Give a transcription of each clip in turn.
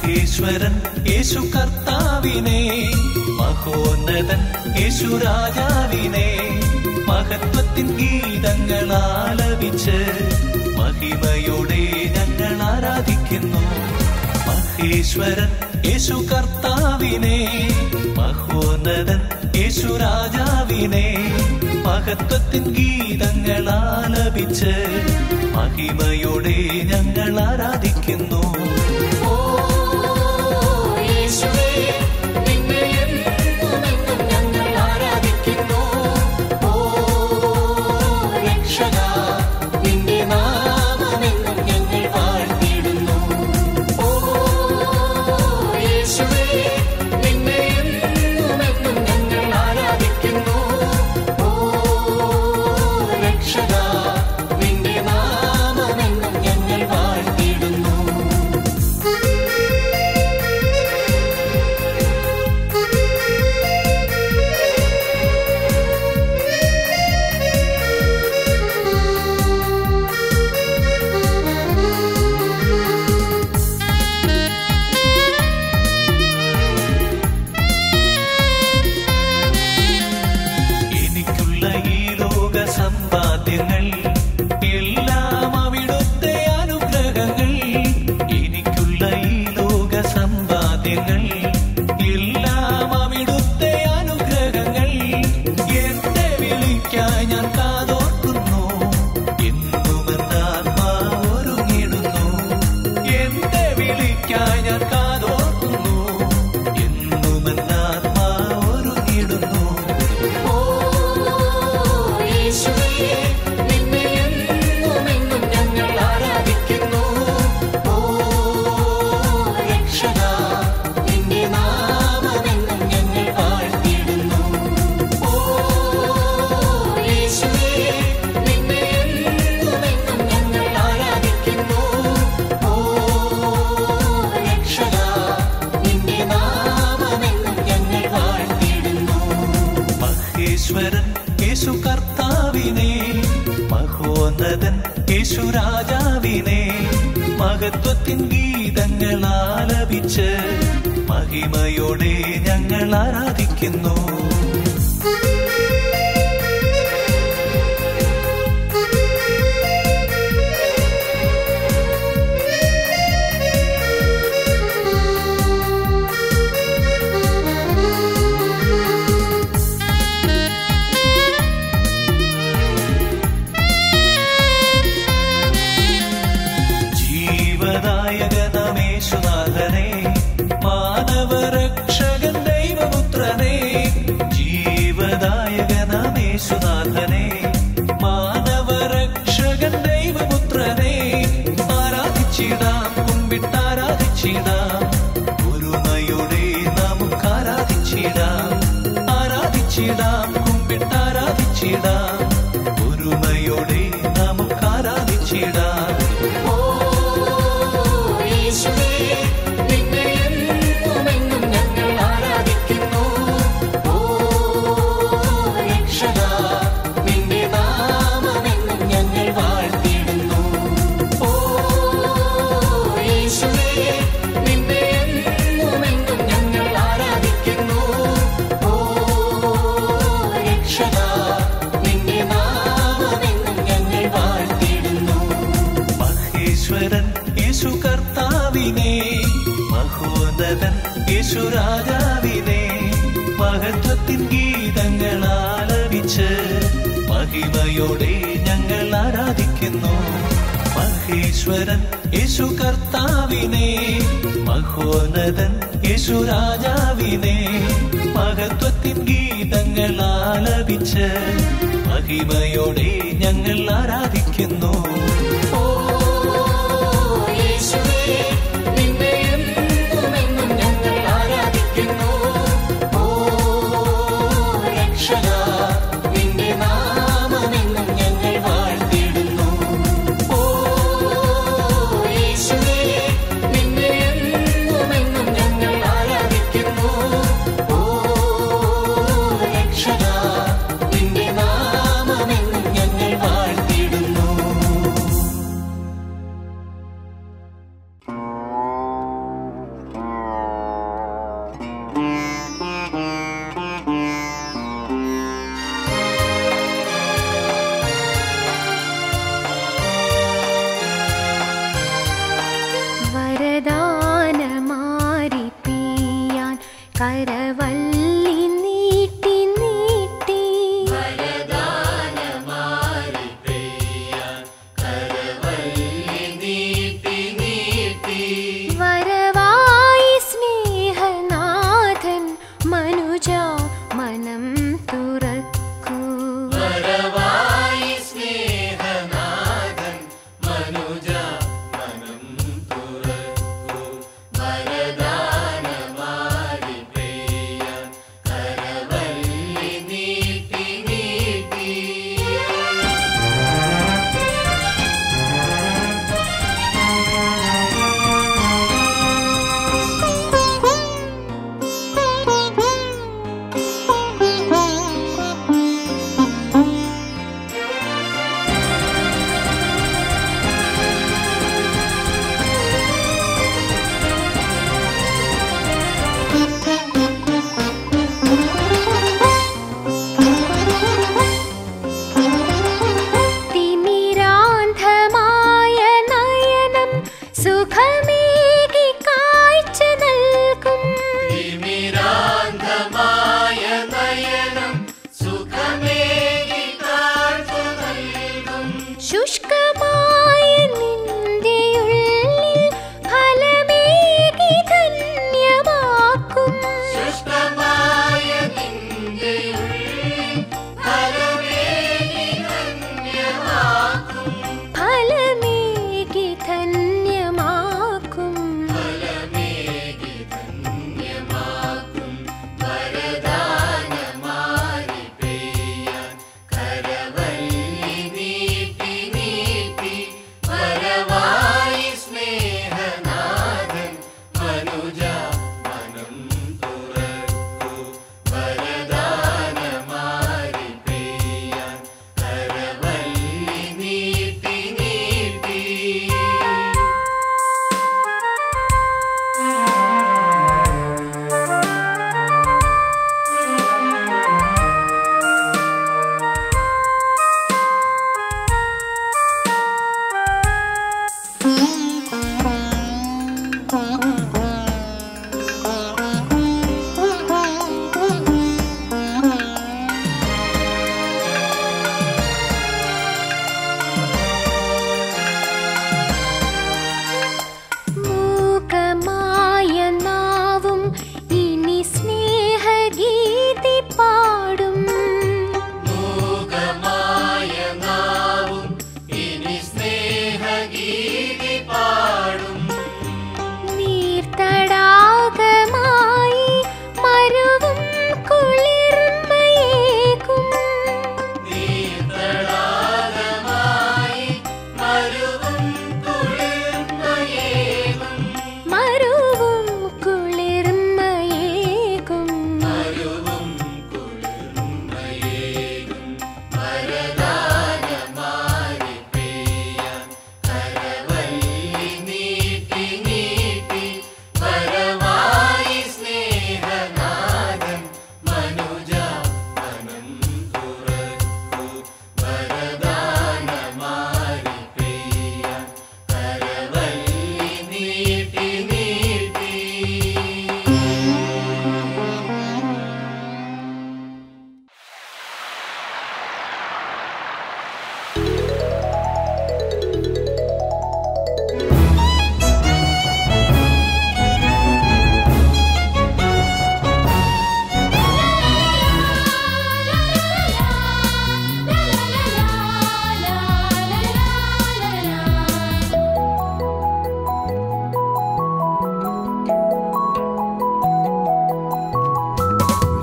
മഹേശ്വരൻ യേശു കർത്താവിനെ മഹോന്നതൻ യേശു രാജാവിനെ മഹത്വത്തിൻ ഗീതങ്ങൾ ആലപിച്ച് മഹിമയോടെ ഞങ്ങൾ ആരാധിക്കുന്നു മഹേശ്വരൻ യേശു കർത്താവിനെ മഹോന്നതൻ യേശു രാജാവിനെ മഹത്വത്തിൻ ഗീതങ്ങൾ ആലപിച്ച് മഹിമയോടെ ഞങ്ങൾ ആരാധിക്കുന്നു ഓ യേശുവേ നിന്നെ എന്നുമെന്നും ഞങ്ങൾ ആരാധിക്കുന്നു ഓ രക്ഷകാ നിന്റെ നാമമെന്നും ഞങ്ങൾ വാഴ്ത്തിയിടുന്നു ഓ യേശുവേ നിന്നെ എന്നുമെന്നും ഞങ്ങൾ ആരാധിക്കുന്നു ഓ രക്ഷകാ നിന്റെ നാമമെന്നും ഞങ്ങൾ വാഴ്ത്തിയിടുന്നു എനിക്കുള്ള ഈ ലോക സമ്പാദ്യങ്ങൾ എല്ലാം അവിടുത്തെ അനുഗ്രഹങ്ങൾ എനിക്കുള്ള ഈ ലോക സമ്പാദ്യങ്ങൾ എല്ലാം അവിടുത്തെ അനുഗ്രഹങ്ങൾ എന്റെ വിളിക്കായി ഞാൻ കാതോർക്കുന്നു എന്നും എന്റെ ആത്മാവ് ഒരുങ്ങിടുന്നു എന്റെ വിളിക്കായി ഞാൻ കാതോർക്കുന്നു എന്നും എന്റെ ആത്മാവ് ഒരുങ്ങിടുന്നു ഓ യേശുവേ നിന്നെ എന്നുമെന്നും ഞങ്ങൾ ആരാധിക്കുന്നു ഓ രക്ഷകാ നിന്റെ നാമമെന്നും ഞങ്ങൾ വാഴ്ത്തിയിടുന്നു ഓ യേശുവേ നിന്നെ എന്നുമെന്നും ഞങ്ങൾ ആരാധിക്കുന്നു ഓ രക്ഷകാ നിന്റെ നാമമെന്നും ഞങ്ങൾ വാഴ്ത്തിയിടുന്നു മഹേശ്വരൻ യേശു കർത്താവിനെ മഹോന്നതൻ യേശു രാജാവിനെ മഹത്വത്തിൻ ഗീതങ്ങൾ ആലപിച്ച് മഹിമയോടെ ഞങ്ങൾ ആരാധിക്കുന്നു ജീവദായകനമേശുനാഥനെ മാനവരക്ഷകൻ ദൈവപുത്രനെ ജീവദായകനമേശുനാഥനെ മാനവരക്ഷകൻ ദൈവപുത്രനെ ആരാധിച്ചിടാം കുമ്പിട്ടാരാധിച്ചിടാം ഒരുമയോടെ നമുക്ക് ആരാധിച്ചിടാം ആരാധിച്ചിടാം കുമ്പിട്ടാരാധിച്ചിടാം ഒരുമയോടെ നമുക്ക് ആരാധിച്ചിടാം ഓ യേശുവേ നിന്നെ എന്നുമെന്നും ഞങ്ങൾ ആരാധിക്കുന്നു ഓ രക്ഷകാ നിന്റെ നാമമെന്നും ഞങ്ങൾ വാഴ്ത്തിയിടുന്നു ഓ യേശുവേ നിന്നെ എന്നുമെന്നും ഞങ്ങൾ ആരാധിക്കുന്നു ഓ രക്ഷകാ നിന്റെ നാമമെന്നും ഞങ്ങൾ വാഴ്ത്തിയിടുന്നു മഹേശ്വരൻ യേശു കർത്താവിനെ മഹോന്നതൻ യേശു രാജാവിനെ മഹത്വത്തിൻ ഗീതങ്ങൾ ആലപിച്ച് മഹിമയോടെ ഞങ്ങൾ ആരാധിക്കുന്നു മഹേശ്വരൻ യേശു കർത്താവിനെ മഹോന്നതൻ യേശു രാജാവിനെ മഹത്വത്തിൻ ഗീതങ്ങൾ ആലപിച്ച് മഹിമയോടെ ഞങ്ങൾ ആരാധിക്കുന്നു ഓ യേശുവേ നിന്നെ എന്നുമെന്നും ഞങ്ങൾ ആരാധിക്കുന്നു ഓ രക്ഷകാ നിന്റെ നാമമെന്നും ഞങ്ങൾ വാഴ്ത്തിയിടുന്നു ഓ യേശുവേ നിന്നെ എന്നുമെന്നും ഞങ്ങൾ ആരാധിക്കുന്നു ഓ രക്ഷകാ നിന്റെ നാമമെന്നും ഞങ്ങൾ വാഴ്ത്തിയിടുന്നു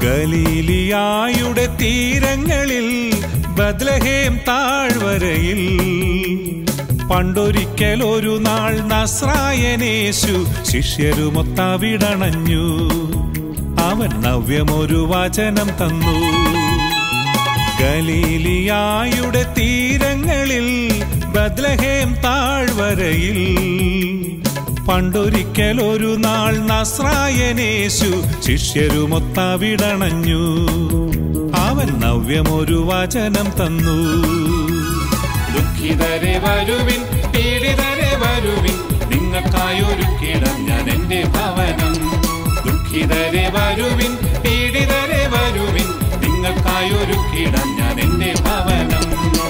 ഗലീലിയായുടെ തീരങ്ങളിൽ ബദ്ലഹേം താഴ്വരയിൽ പണ്ടൊരിക്കൽ ഒരു നാൾ നസ്രായനേശു ശിഷ്യരുമൊത്തവിടണഞ്ഞു അവൻ നവ്യമൊരു വചനം തന്നു ഗലീലിയായുടെ തീരങ്ങളിൽ ബദ്ലഹേം താഴ്വരയിൽ പണ്ടൊരിക്കൽ ഒരു നാൾ നസ്രായനേശു ശിഷ്യരുമൊത്തവിടണഞ്ഞു അവൻ നവ്യമൊരു വചനം തന്നു ദുഃഖിതരെ വരുവിൻ പീഡിതരെ വരുവിൻ നിങ്ങൾക്കായൊരുക്കിടം ഞാൻ എന്റെ ഭവനം ദുഃഖിതരെ വരുവിൻ പീഡിതരെ വരുവിൻ നിങ്ങൾക്കായൊരുക്കിടം ഞാൻ എന്റെ ഭവനം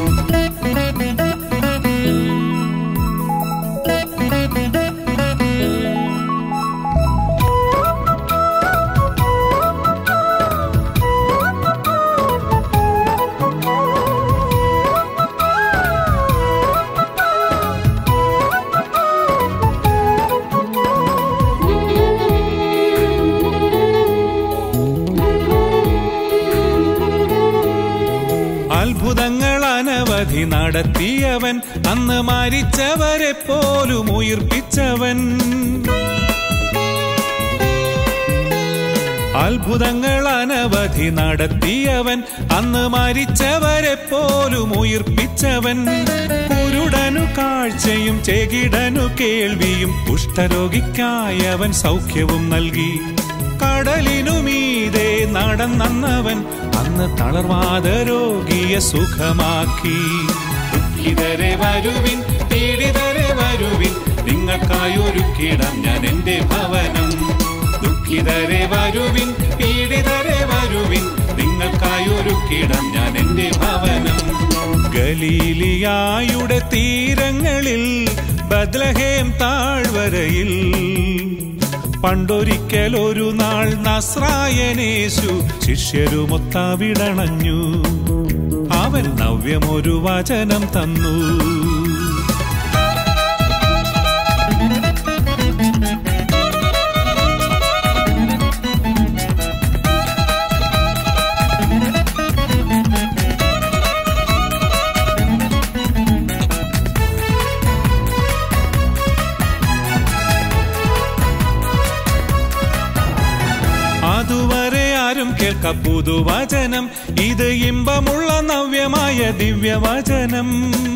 അത്ഭുതങ്ങൾ അനവധി നടത്തിയവൻ അന്ന് മരിച്ചവരെ പോലും ഉയിർപ്പിച്ചവൻ അത്ഭുതങ്ങൾ അനവധി നടത്തിയവൻ അന്ന് മരിച്ചവരെ പോലും ഉയിർപ്പിച്ചവൻ കുരുടനു കാഴ്ചയും ചെകിടനു കേൾവിയും കുഷ്ഠരോഗിക്കായവൻ സൗഖ്യവും നൽകി കടലിനു മീതെ നടന്നവൻ അന്ന് തളർവാദ രോഗിയെ സുഖമാക്കി ദുഃഖിതരെ വരുവിൻ പീഡിതരെ വരുവിൻ നിങ്ങൾക്കായൊരുക്കിടം ഞാൻ എന്റെ ഭവനം ദുഃഖിതരെ വരുവിൻ പീഡിതരെ വരുവിൻ നിങ്ങൾക്കായൊരുക്കിടം ഞാൻ എന്റെ ഭവനം ഗലീലിയായുടെ തീരങ്ങളിൽ ബദ്ലഹേം താഴ്വരയിൽ പണ്ടൊരിക്കൽ ഒരു നാൾ നസ്രായനേശു ശിഷ്യരുമൊത്തവിടണഞ്ഞു അവൻ നവ്യമൊരു വചനം തന്നു അതുവരെ ആരും കേൾക്ക പുതുവചനം ഇത് ഇമ്പമുള്ള നവ്യമായ ദിവ്യവചനം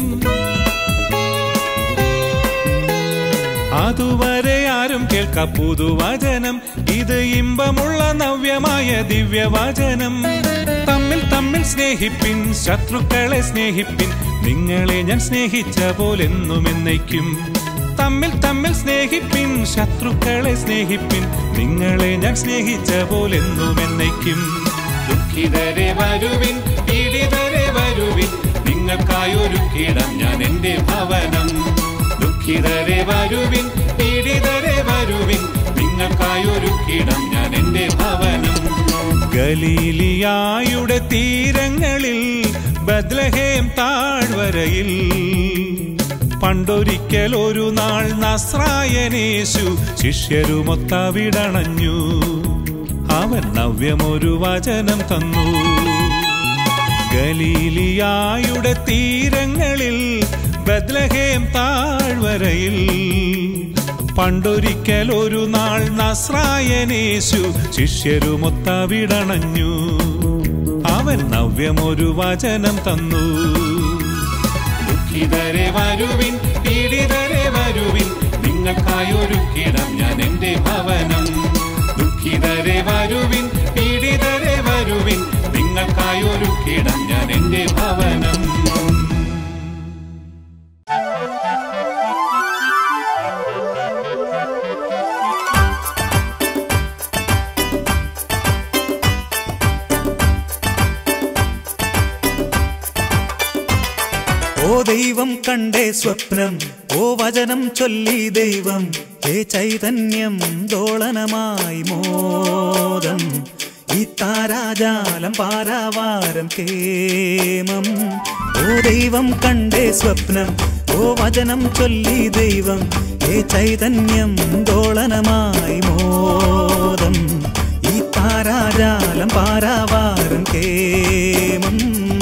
അതുവരെ ആരും കേൾക്ക പുതുവചനം ഇത് ഇമ്പമുള്ള നവ്യമായ ദിവ്യവചനം തമ്മിൽ തമ്മിൽ സ്നേഹിപ്പിൻ ശത്രുക്കളെ സ്നേഹിപ്പിൻ നിങ്ങളെ ഞാൻ സ്നേഹിച്ച പോലെന്നും എന്നേക്കും തമ്മിൽ തമ്മിൽ സ്നേഹിപ്പിൻ ശത്രുക്കളെ സ്നേഹിപ്പിൻ നിങ്ങളെ ഞാൻ സ്നേഹിച്ച പോലെന്നും എന്നേക്കും ദുഃഖിതരെ വരുവിൻ പീഡിതരെ വരുവിൻ നിങ്ങൾക്കായൊരുക്കിടം ഞാൻ എന്റെ ഭവനം ദുഃഖിതരെ വരുവിൻ പീഡിതരെ വരുവിൻ നിങ്ങൾക്കായൊരുക്കിടം ഞാൻ എന്റെ ഭവനം ഗലീലിയായുടെ തീരങ്ങളിൽ ബദ്ലഹേം താഴ്വരയിൽ പണ്ടൊരിക്കൽ ഒരു നാൾ നസ്രായനേശു ശിഷ്യരുമൊത്തവിടണഞ്ഞു അവൻ നവ്യമൊരു വചനം തന്നു ഗലീലിയായുടെ തീരങ്ങളിൽ ബദ്ലഹേം താഴ്വരയിൽ പണ്ടൊരിക്കൽ ഒരു നാൾ നസ്രായനേശു ശിഷ്യരുമൊത്തവിടണഞ്ഞു അവൻ നവ്യമൊരു വചനം തന്നു ദുഃഖിതരെ വരുവിൻ പീഡിതരെ വരുവിൻ നിങ്ങൾക്കായൊരുക്കിടം ഞാൻ എന്റെ ഭവനം ദുഃഖിതരെ വരുവിൻ പീഡിതരെ വരുവിൻ നിങ്ങൾക്കായൊരുക്കിടം ഞാൻ എന്റെ ഭവനം ഓ ദൈവം കണ്ടേ സ്വപ്നം ഓ വചനം ചൊല്ലി ദൈവം ഹേ ചൈതന്യം ദോളനമായി മോദം ഈ താരാജാലം പാരാവാരം കേമം ഓ ദൈവം കണ്ടേ സ്വപ്നം ഓ വചനം ചൊല്ലി ദൈവം ഹേ ചൈതന്യം ദോളനമായി മോദം ഈ താരാജ താരാജാലം പാരാവാരം കേമം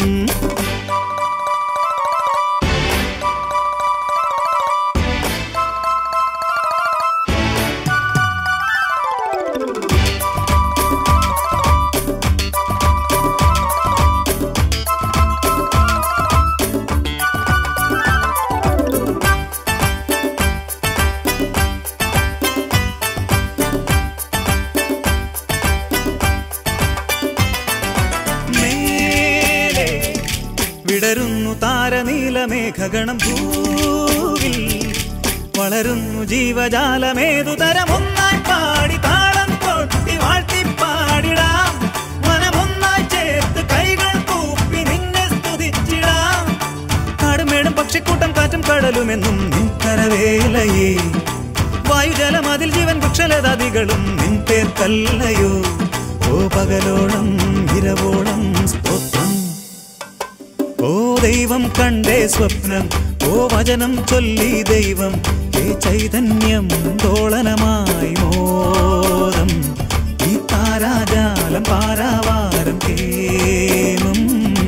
മേലെ വിടരുന്നു താരനീലമേഘഗണം ഭൂവിൽ വളരുന്നു ജീവജാലമേതു തരമൊന്നായി പാടി താളം കൊട്ടി വാഴ്ത്തി പാടിടാം മനമൊന്നായി ചേർത്ത് കൈകൾ കൂപ്പി നിന്നെ സ്തുതിച്ചിടാം കാടുമേടും പക്ഷിക്കൂട്ടം കാറ്റും കടലുമെന്നും നിൻകരവേലയേ വായുജലം അതിൽ ജീവൻ വൃക്ഷലതാദികളും നിൻ പേർക്കല്ലയോ ഓ പകലോളം ഇരവോളം സ്തോത്രം ഓ ദൈവം കണ്ടേ സ്വപ്നം ഓ വചനം ചൊല്ലി ദൈവം ഏ ചൈതന്യം ദോളനമായി മോദം ഈ താരാജാലം പാരാവാരം കേമം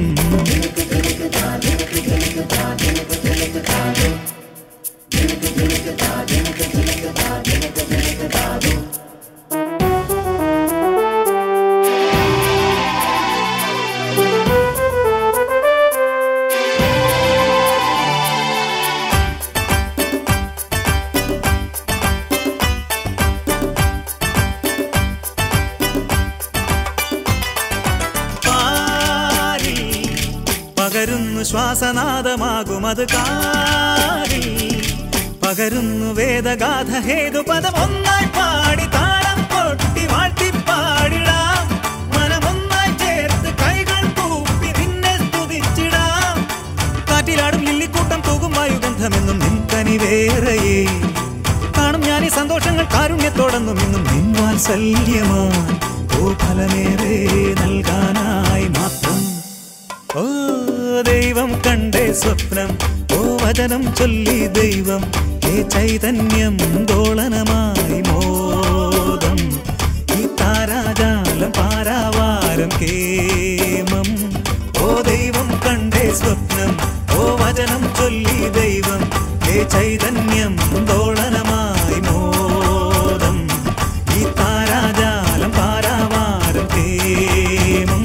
പാരിൽ പകരുന്നു ശ്വാസനാദമാകും അത് കാറിൽ പകരുന്നു വേദഗാഥ ഹേതു പദം ഒന്നായി പാടി താളം കൊട്ടി വാഴ്ത്തി പാടിടാം മനമൊന്നായി ചേർത്ത് കൈകൾ കൂപ്പി നിന്നെ സ്തുതിച്ചിടാം കാറ്റിലാടും ലില്ലിക്കൂട്ടം പോകും വായുഗന്ധമെന്നും നിൻകനി വേറെയേ കാണും ഞാൻ ഈ സന്തോഷങ്ങൾ കാരുണ്യത്തോടെന്നും ഇന്നും നിൻ വാത്സല്യമായി ഓ ഫലമേറെ നൽകാനായി മാത്രം ഓ ദൈവം കണ്ടേ സ്വപ്നം ഓ വചനം ചൊല്ലി ദൈവം ഏ ചൈതന്യം ദോളനമായി മോദം ഈ താരാജാലം പാരാവാരം കേമം ഓ ദൈവം കണ്ടേ സ്വപ്നം ഓ വചനം ചൊല്ലി ദൈവം ഏ ചൈതന്യം ദോളനമായി മോദം ഈ താരാജാലം പാരാവാരം കേമം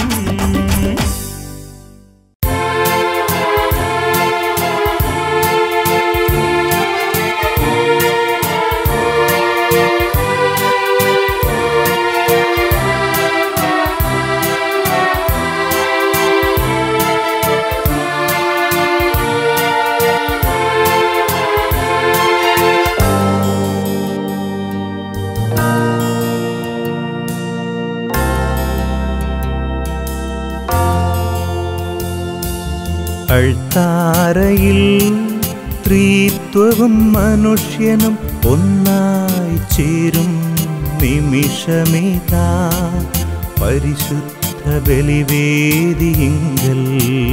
അൾത്താരയിൽ ത്രീത്വവും മനുഷ്യനും ഒന്നായി ചേരും നിമിഷമേതാ പരിശുദ്ധ ബലിവേദിയിങ്കൽ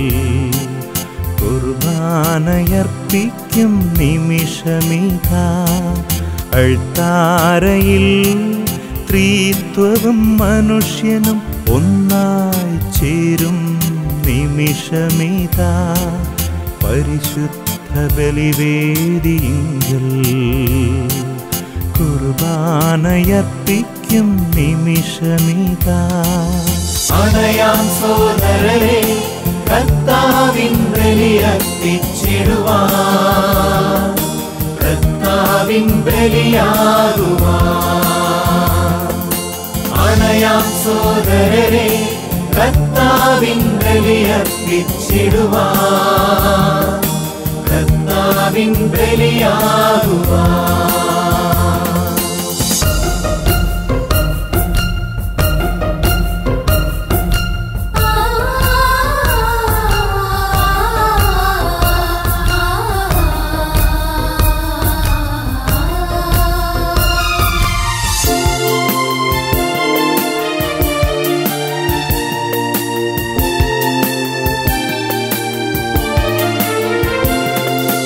കുർബാനയർപ്പിക്കും നിമിഷമേതാ അൾത്താരയിൽ ത്രീത്വവും മനുഷ്യനും ഒന്നായി ചേരും നിമിഷമേതാ പരിശുദ്ധ ബലിവേദിയിങ്കൽ കുർബാനയർപ്പിക്കും നിമിഷമേതാ അണയാം സോദരരെ കർത്താവിൻ ബലിയർപ്പിച്ചിടുവാൻ കർത്താവിൻ ബലിയാകുവാൻ അണയാം സോദരരെ കർത്താവിൻ ബലിയർപ്പിച്ചിടുവാൻ കർത്താവിൻ ബലിയാകുവാൻ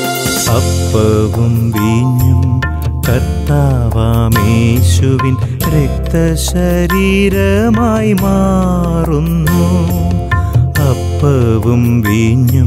അപ്പവും വീഞ്ഞും കർത്താവാമേശുവിൻ രക്തശരീരമായി മാറുന്നു അപ്പവും വീഞ്ഞും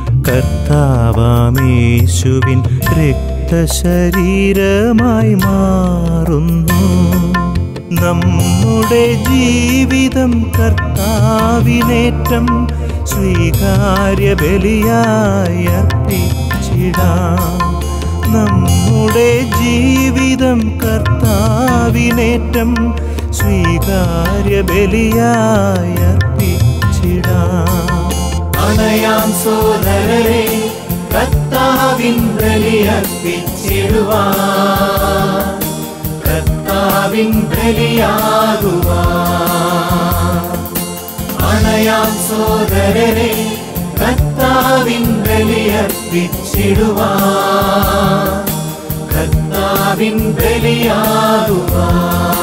കർത്താവാമേശുവിൻ രക്തശരീരമായി മാറുന്നു നമ്മുടെ ജീവിതം കർത്താവിനേറ്റം സ്വീകാര്യ ബലിയായി അർപ്പിച്ചിടാം നമ്മുടെ ജീവിതം കർത്താവിനേറ്റം സ്വീകാര്യ ബലിയായി അർപ്പിച്ചിടാം അണയാം സോദരരെ കർത്താവിൻ ബലിയർപ്പിച്ചിടുവാൻ കർത്താവിൻ ബലിയാകുവാൻ അണയാം സോദരരെ കർത്താവിൻ ബലിയർപ്പിച്ചിടുവാൻ കർത്താവിൻ ബലിയാകുവാൻ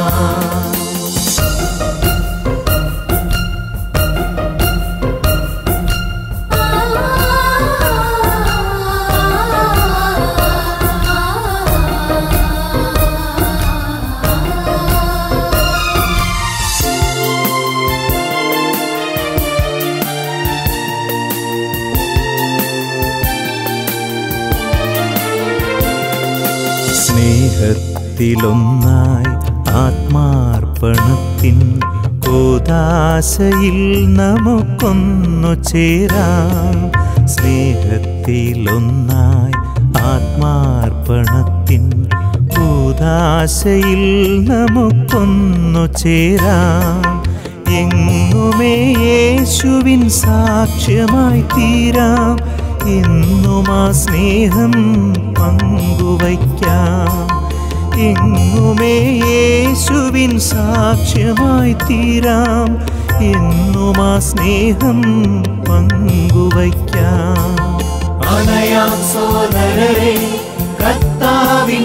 സ്നേഹത്തിലൊന്നായി ആത്മാർപ്പണത്തിൻ കോദാശയിൽ നമുക്കൊന്നു ചേരാം സ്നേഹത്തിലൊന്നായി ആത്മാർപ്പണത്തിൻ കൂദാശയിൽ നമുക്കൊന്നു ചേരാം എങ്ങുമേ യേശുവിൻ സാക്ഷ്യമായി തീരാം എന്നും ആ സ്നേഹം പങ്കുവയ്ക്കാം എങ്ങുമേ യേശുവിൻ സാക്ഷ്യമായി തീരാം എന്നും ആ സ്നേഹം പങ്കുവയ്ക്കാം അണയാം സോദരരെ കർത്താവിൻ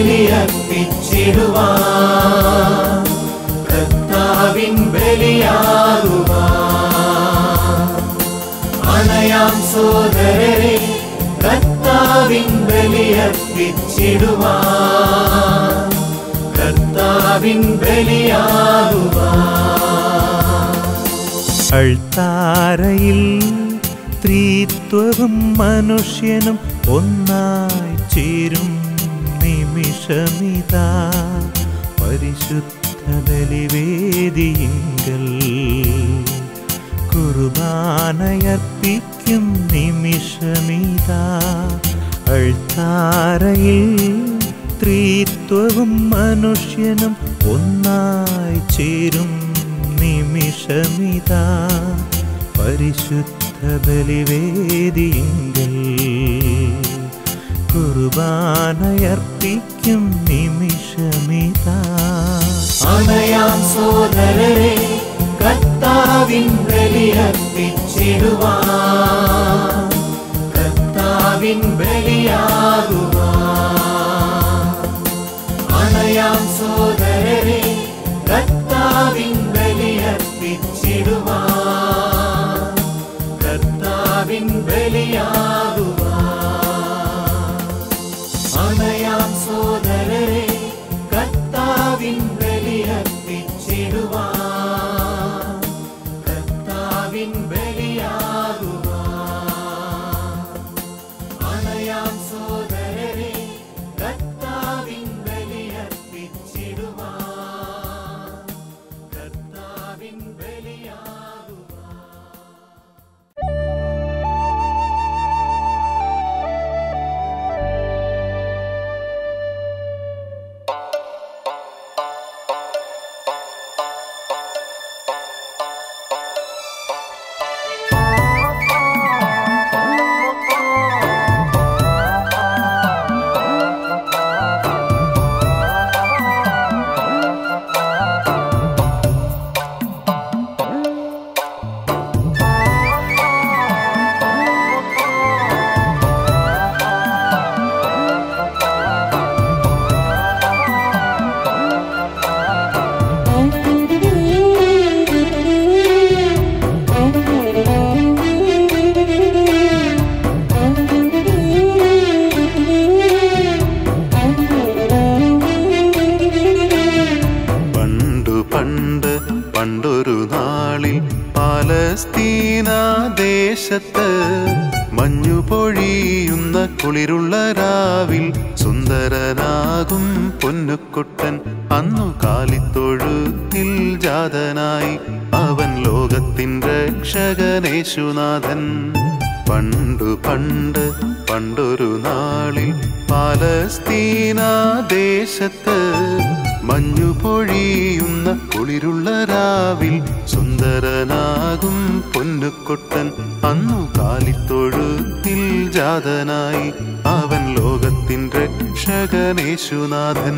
ബലിയർപ്പിച്ചിടുവാൻ കർത്താവിൻ ബലിയാകുവാൻ അണയാം സോദരരെ കർത്താവിൻ ബലിയർപ്പിച്ചിടുവാൻ കർത്താവിൻ ബലിയാകുവാൻ അൾത്താരയിൽ ത്രിത്വവും മനുഷ്യനും ഒന്നായി ചേരും നിമിഷമിതാ പരിശുദ്ധ ബലിവേദിയിങ്കൽ കുർബാനയർപ്പിക്കും നിമിഷമിതാ അൾത്താരയിൽ ത്രിത്വവും മനുഷ്യനും ഒന്നായി ചേരും നിമിഷമിതാ പരിശുദ്ധ ബലിവേദിയിങ്കൽ കുർബാനയർപ്പിക്കും നിമിഷമിതാ അണയാം സോദരരെ കർത്താവിൻ ബലിയർപ്പിച്ചിടുവാൻ കർത്താവിൻ ബലിയാകുവാൻ അണയാം സോദരരെ കർത്താവിൻ ബലിയർപ്പിച്ചിടുവാൻ കർത്താവിൻ ബലിയാകുവാൻ അണയാം സോദരരെ കർത്താവിൻ ബലിയർപ്പിച്ചിടുവാൻ കർത്താവിൻ ബലിയാകുവാൻ അണയാം സോദരരെ കർത്താവിൻ ബലിയർപ്പിച്ചിടുവാൻ പണ്ട് പണ്ടൊരു നാളിൽ പാലസ്തീന ദേശത്ത് മഞ്ഞു പൊഴിയുന്ന കുളിരുള്ള രാവിൽ സുന്ദരനാകും പൊന്നുക്കുട്ടൻ അന്നു കാലിത്തൊഴുത്തിൽ ജാതനായി അവൻ ലോകത്തിൻ രക്ഷകനേശുനാഥൻ പണ്ടു പണ്ട് പണ്ടൊരു നാളിൽ പാലസ്തീന ദേശത്ത് മഞ്ഞു പൊഴിയുന്ന കുളിരുള്ള രാവിൽ സുന്ദരനാകും പൊന്നുക്കൊട്ടൻ അന്നു കാലിത്തൊഴുത്തിൽ ജാതനായി അവൻ ലോകത്തിൻ രക്ഷകനേശുനാഥൻ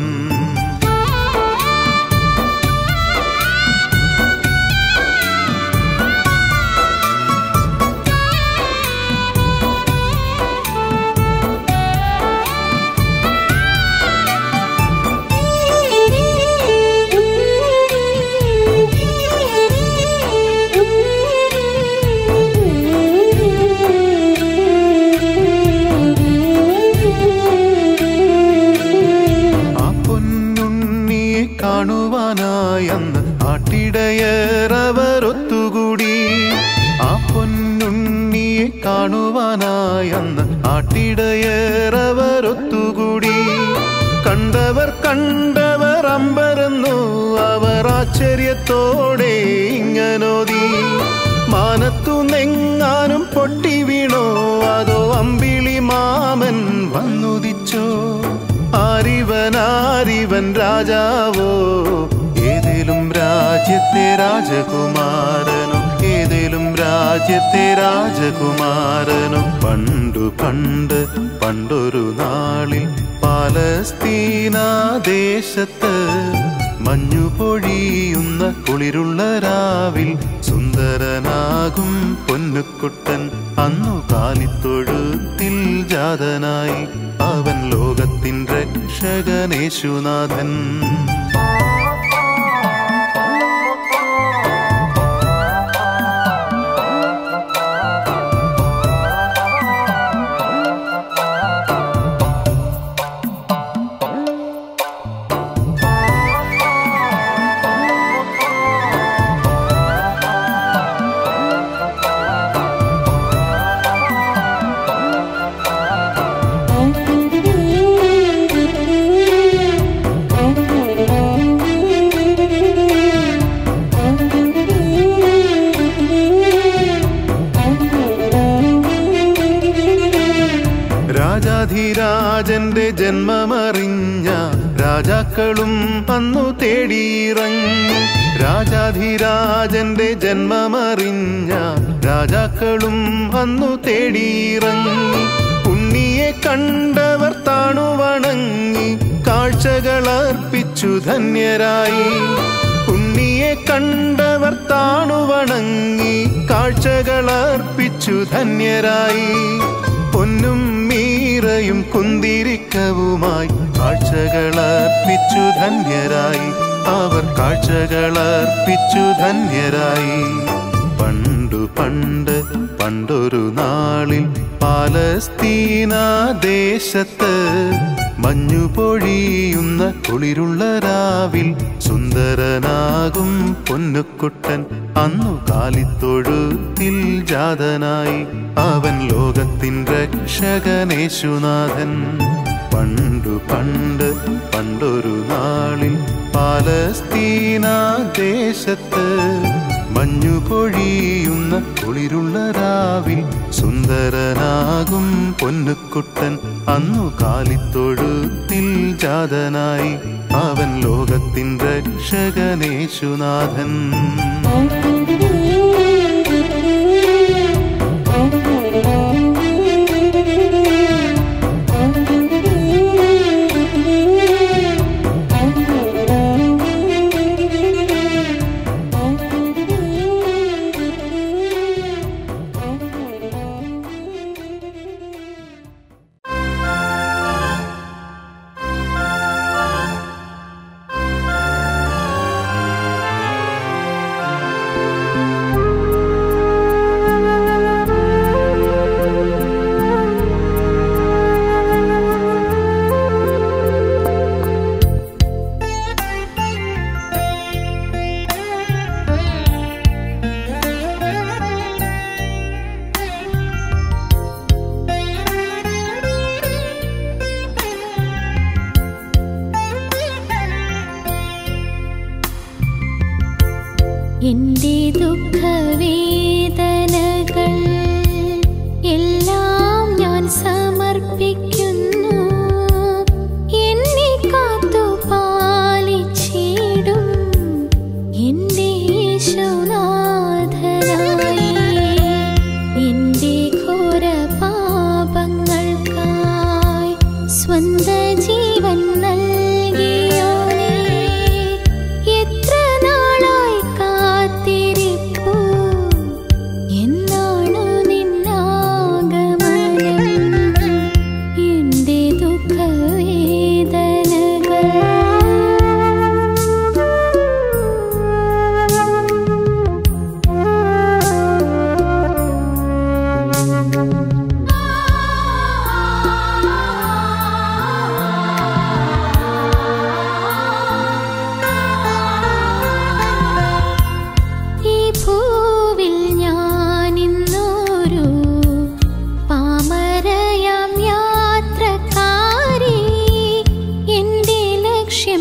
ആ പൊന്നുണ്ണിയെ കാണുവാനായി അന്ന് ആട്ടിടയറവർ ഒത്തുകൂടി ആ പൊന്നുണ്ണിയെ കാണുവാനായി അന്ന് ആട്ടിടയറവർ ഒത്തുകൂടി കണ്ടവർ കണ്ടവർ അമ്പരന്നു അവർ ആശ്ചര്യത്തോടെ ഇങ്ങനോതി മാനത്തു നെങ്ങാനും പൊട്ടി വീണോ അതോ അമ്പിളി മാമൻ വന്നുദിച്ചോ ആരിവൻ ആരിവൻ രാജാവോ ഏതേലും രാജ്യത്തെ രാജകുമാരനോ ഏതേലും രാജ്യത്തെ രാജകുമാരനോ പണ്ടു പണ്ട് പണ്ടൊരു നാളിൽ പാലസ്തീന ദേശത്ത് മഞ്ഞു പൊഴിയുന്ന കുളിരുള്ള രാവിൽ സുന്ദരനാകും പൊന്നുക്കുട്ടൻ അന്നു കാലിത്തൊഴുത്തിൽ ജാതനായി അവൻ ലോകത്തിൻ രക്ഷകനേശുനാഥൻ രാജാധിരാജന്റെ ജന്മമറിഞ്ഞ രാജാക്കളും അന്നു തേടിയിറങ്ങി രാജാധിരാജന്റെ ജന്മമറിഞ്ഞ രാജാക്കളും അന്നു തേടിയിറങ്ങി ഉണ്ണിയെ കണ്ടവർ താണു വണങ്ങി കാഴ്ചകൾ അർപ്പിച്ചു ധന്യരായി ഉണ്ണിയെ കണ്ടവർ താണു വണങ്ങി കാഴ്ചകൾ അർപ്പിച്ചു ധന്യരായി പൊന്നും മീറയും കുന്തിരിക്കവുമായി കാഴ്ചകളർപ്പിച്ചു ധന്യരായി അവർ കാഴ്ചകളർപ്പിച്ചു ധന്യരായി പണ്ടു പണ്ട് പണ്ടൊരു നാളിൽ പാലസ്തീന ദേശത്ത് മഞ്ഞു പൊഴിയുന്ന കുളിരുള്ള രാവിൽ സുന്ദരനാകും പൊന്നുക്കുട്ടൻ അന്നു കാലിത്തൊഴുത്തിൽ ജാതനായി അവൻ ലോകത്തിൻ രക്ഷകനേശുനാഥൻ പണ്ടു പണ്ട് പണ്ടൊരു നാളിൽ പാലസ്തീന ദേശത്ത് മഞ്ഞു പൊഴിയുന്ന കുളിരുള്ള രാവിൽ സുന്ദരനാകും പൊന്നുക്കുട്ടൻ അന്നു കാലിത്തൊഴുത്തിൽ ജാതനായി അവൻ ലോകത്തിൻ രക്ഷകനേശുനാഥൻ ആ എന്റെ ദുഃഖവേദനകൾ എല്ലാം ഞാൻ സമർപ്പിക്കുന്നു എന്നെ കാത്തു പാലിച്ചിടും എന്റെ യേശുനാഥനായി എന്റെ ഘോര പാപങ്ങൾക്കായി സ്വന്ത ജീവൻ നൽകിയോനേ എത്ര നാളായി കാത്തിരിപ്പു എന്നാണു നിന്നാഗമനം എന്റെ ഈ ഭൂവിൽ ഞാനിന്നൊരു പാമരയാം യാത്രക്കാരി എന്റെ ലക്ഷ്യം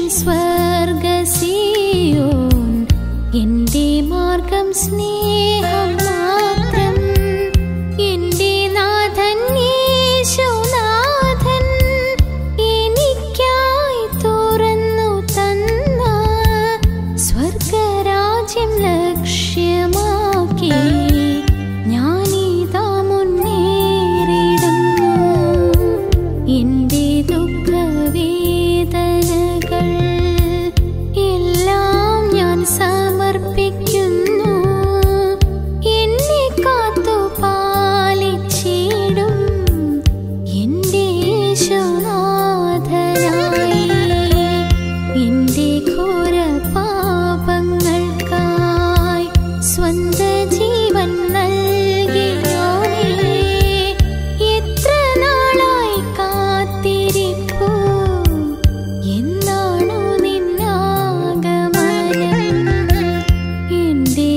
സ്വർഗസിയോൻ എന്റെ മാർഗം സ്നേഹം മാത്രം എന്റെ നാഥൻ യേശുനാഥൻ എനിക്കായി തുറന്നു തന്ന സ്വർഗരാജ്യം ലക്ഷ്യമാക്കി ഞാനിതാ മുന്നേറിടുന്നു എന്റെ ദുഃഖവേദനകൾ എല്ലാം ഞാൻ സമർപ്പിക്കുന്നു എന്നെ കാത്തു പാലിച്ചിടും എന്റെ യേശുനാഥനായി എന്റെ ഘോര പാപങ്ങൾക്കായി സ്വന്ത ജീവൻ നൽകിയോനേ എത്ര നാളായി കാത്തിരിപ്പു എന്നാണു നിന്നാഗമനം എന്റെ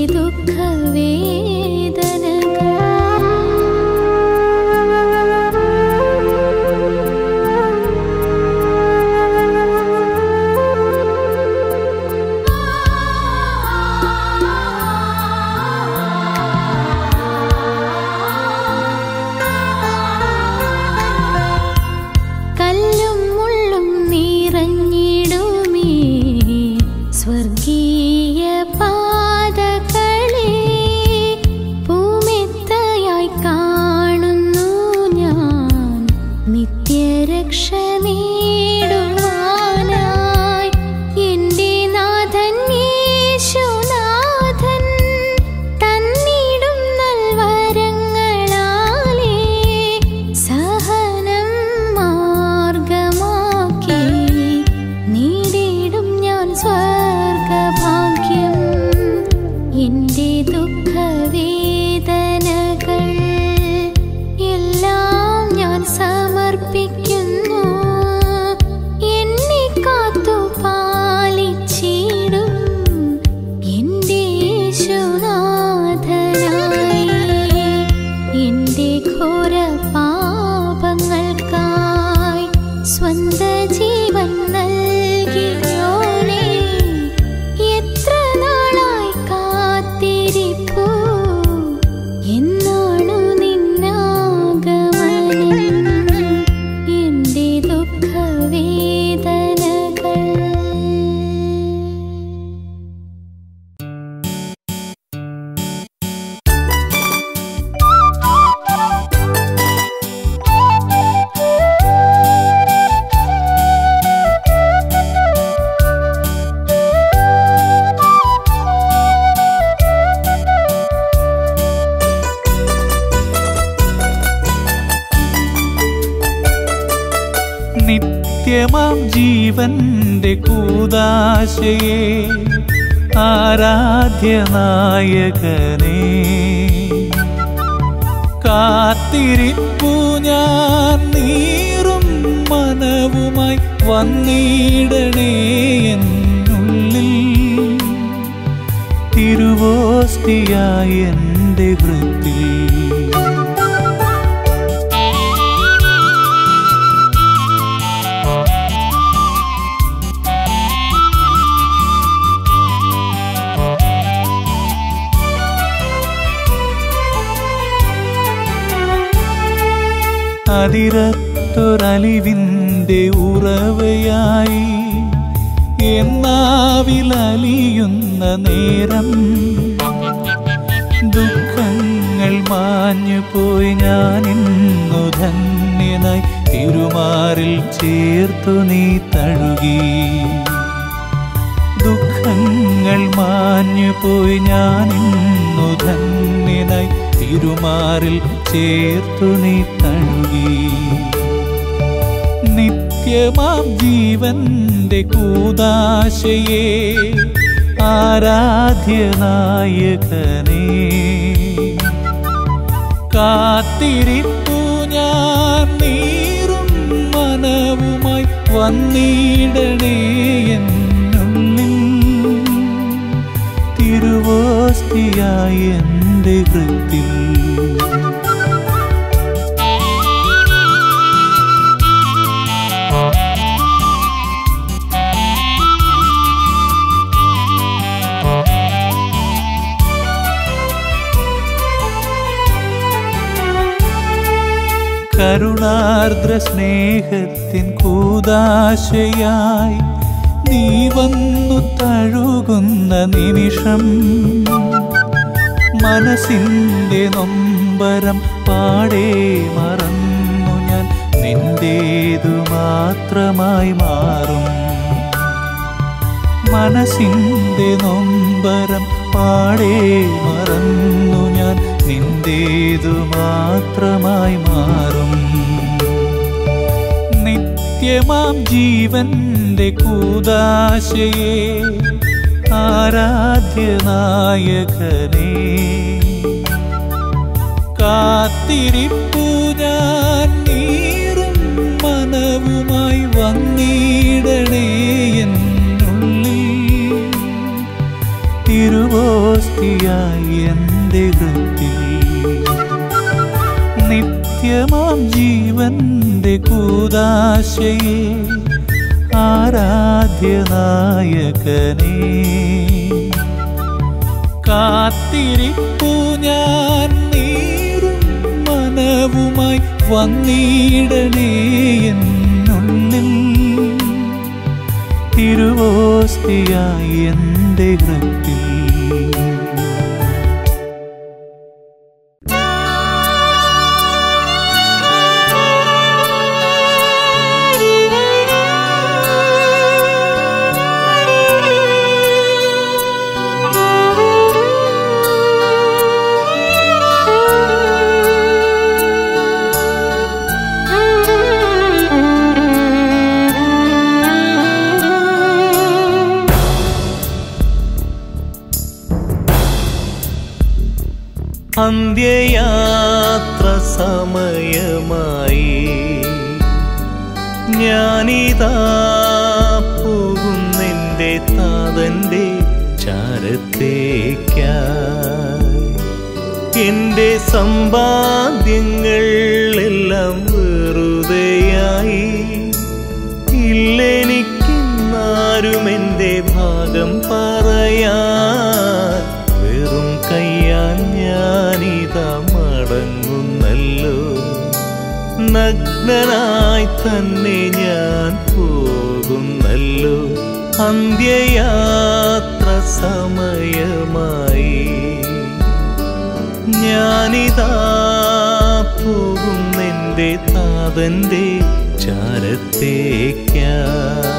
കല്ലും മുള്ളും നിറഞ്ഞിടുമേ സ്വർഗീയ പാതകളെ പൂമെത്തയായി കാണുന്നു ഞാൻ നിത്യരക്ഷ നേടുവാനായി എന്റെ നാഥൻ യേശുനാഥൻ തന്നിടും നൽവരങ്ങളാലേ സഹനം മാർഗമാക്കി നേടിയിടും ഞാൻ സ്വർഗഭാഗ്യം എന്റെ ദുഃഖവേദനകൾ എല്ലാം ഞാൻ സമർപ്പിക്കുന്നു എന്നെ കാത്തു പാലിച്ചിടും എന്റെ യേശുനാഥനായി എന്റെ ഘോര പാപങ്ങൾക്കായി സ്വന്ത ജീവൻ നൽകിയോനേ എത്ര നാളായി കാത്തിരിപ്പു എന്നാണു നിന്നാഗമനം എന്റെ ദുഃഖവേദനകൾ നിത്യമാം ജീവന്റെ കൂതാശയെ ആരാധ്യനായകനെ കാത്തിരിപ്പു ഞാൻ നീറും മനവുമായി വന്നിടണേ എന്നുള്ളിൽ തിരുവോസ്തിയായി എൻ്റെ ഹൃത്തിൽ അതിരത്തൊരലിവിൻ്റെ ഉറവയായി എന്നാവിലലിയുന്ന നേരം ദുഃഖങ്ങൾ മാഞ്ഞു പോയി ഞാൻ ഇന്നു ധന്യനായി തിരുമാറിൽ ചേർത്തു നീ തഴുകി ദുഃഖങ്ങൾ മാഞ്ഞു പോയി ഞാൻ ഇന്നു ധന്യനായി തിരുമാറിൽ ചേർത്തു നീ തഴുകി നിത്യമാം ജീവന്റെ കൂതാശയെ ആരാധ്യനായകനേ കാത്തിരിപ്പു ഞാൻ നീറും മനവുമായി വന്നിടണേ എന്നുള്ളിൽ തിരുവോസ്തിയായി എൻ്റെ ഹൃത്തിൽ കരുണാർദ്ര സ്നേഹത്തിൻ കൂതാശയായി നീ വന്നു തഴുകുന്ന നിമിഷം മനസ്സിൻ്റെ നൊമ്പരം പാടെ മറന്നു ഞാൻ നിന്റേതു മാത്രമായി മാറും മനസ്സിൻ്റെ നൊമ്പരം പാടെ മറന്നു ഞാൻ നിന്റേതു മാത്രമായി മാറും നിത്യമാം ജീവന്റെ കൂതാശയെ ആരാധ്യനായകനേ കാത്തിരിപ്പു ഞാൻ നീറും മനവുമായി വന്നിടണേ എന്നുള്ളിൽ തിരുവോസ്തിയായി എൻ്റെ ഹൃത്തിൽ നിത്യമാം ജീവന്റെ കൂതാശയെ ആരാധ്യനായകനേ കാത്തിരിപ്പു ഞാൻ നീറും മനവുമായി വന്നിടണേ എന്നുള്ളിൽ തിരുവോസ്തിയായി എൻ്റെ ഹൃത്തിൽ അന്ത്യയാത്ര സമയമായി ഞാനിതാ പോകുന്നെൻ്റെ താതൻ്റെ ചാരത്തേക്കായി എൻ്റെ സമ്പാദ്യങ്ങൾ എല്ലാം വെറുതെയായി ഇല്ലെനിക്കിന്നാരും എൻ്റെ ഭാഗം പറയാൻ വെറും കയ്യാൻ ഞാനിതാ മടങ്ങുന്നല്ലോ നഗ്നനായി തന്നെ ഞാൻ പോകുന്നല്ലോ അന്ത്യയാത്ര സമയമായി ഞാനിതാ പോകുന്നെൻ്റെ താതൻ്റെ ചാരത്തേക്കായി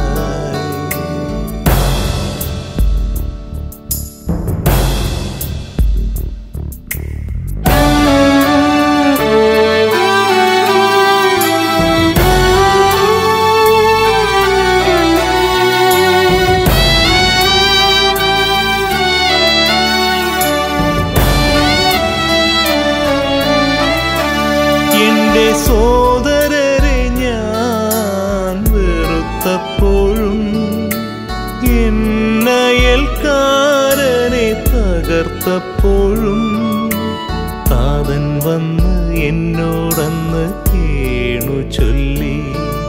എന്റെ സോദരരെ ഞാൻ വെറുത്തപ്പോഴും എന്നയൽക്കാരനെ തകർത്തപ്പോഴും താതൻ വന്ന് എന്നോടന്ന് കേണു ചൊല്ലി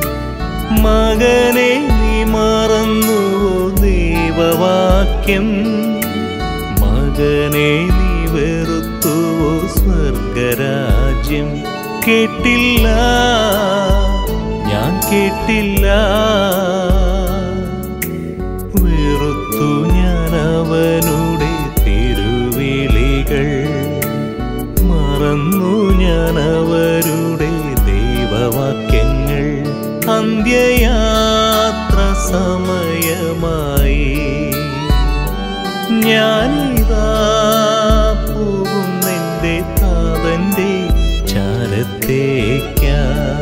മകനെ നീ മറന്നുവോ ദൈവവാക്യം മകനെ നീ വെറുത്തുവോ സ്വർഗരാജ്യം കേട്ടില്ല ഞാൻ കേട്ടില്ല വെറുത്തു ഞാൻ അവനുടെ തിരുവിളികൾ മറന്നു ഞാൻ അവരുടെ ദൈവവാക്യങ്ങൾ അന്ത്യയാത്ര സമയമായി ഞാനിതാ പോകുന്നെൻ്റെ താതൻ്റെ ചാരത്തേക്കാ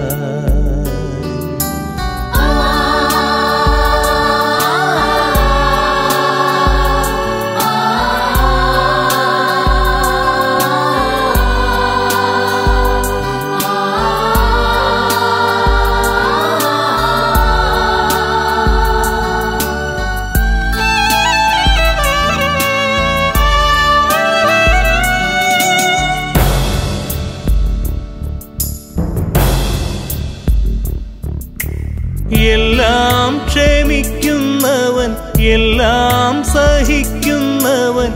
എല്ലാം ക്ഷമിക്കുന്നവൻ എല്ലാം സഹിക്കുന്നവൻ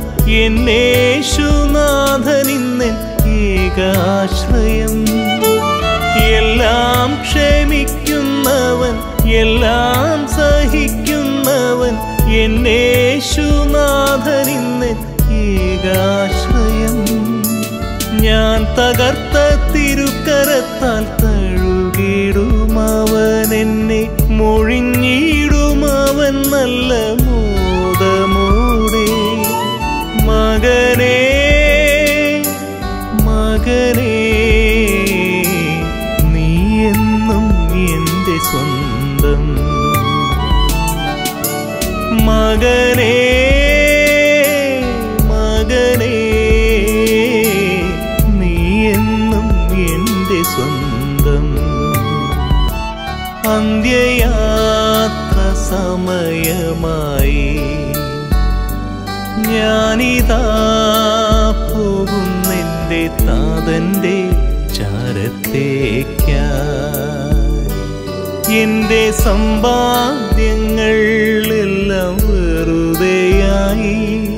എന്നേശുനാഥനിന്നൻ ഏകാശ്രയം എല്ലാം ക്ഷമിക്കുന്നവൻ എല്ലാം സഹിക്കുന്നവൻ എന്നേശുനാഥനിന്നൻ ഏകാശ്രയം ഞാൻ തകർത്ത തിരുക്കരത്താൽ തഴുകിടുമവൻ എന്നെ മൊഴിഞ്ഞിടുമവൻ നല്ല മോദമോടെ മകനേ മകനേ നീ എന്നും എൻ്റെ സ്വന്തം മകനേ മകനേ നീ എന്നും എൻ്റെ സ്വന്തം അന്ത്യയാത്ര സമയമായി ഞാനിതാ പോകുന്നെൻ്റെ താതൻ്റെ ചാരത്തേക്കായി എന്റെ സമ്പാദ്യങ്ങൾ എല്ലാം വെറുതെയായി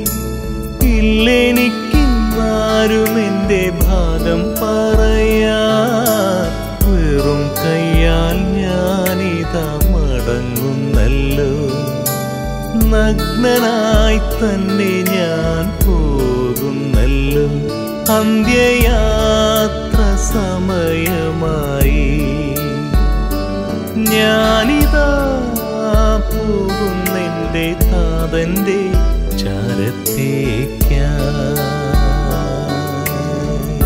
ഇല്ലെനിക്കിന്നാരും എന്റെ ഭാഗം പറയാ വെറും കയ്യാൽ ഞാനിതാ മടങ്ങുന്നല്ലോ നഗ്നനായി തന്നെ ഞാൻ പോകുന്നല്ലോ അന്ത്യയാത്ര സമയമായി ഞാനിതാ പോകുന്നെൻ്റെ താതൻ്റെ ചാരത്തേക്കായി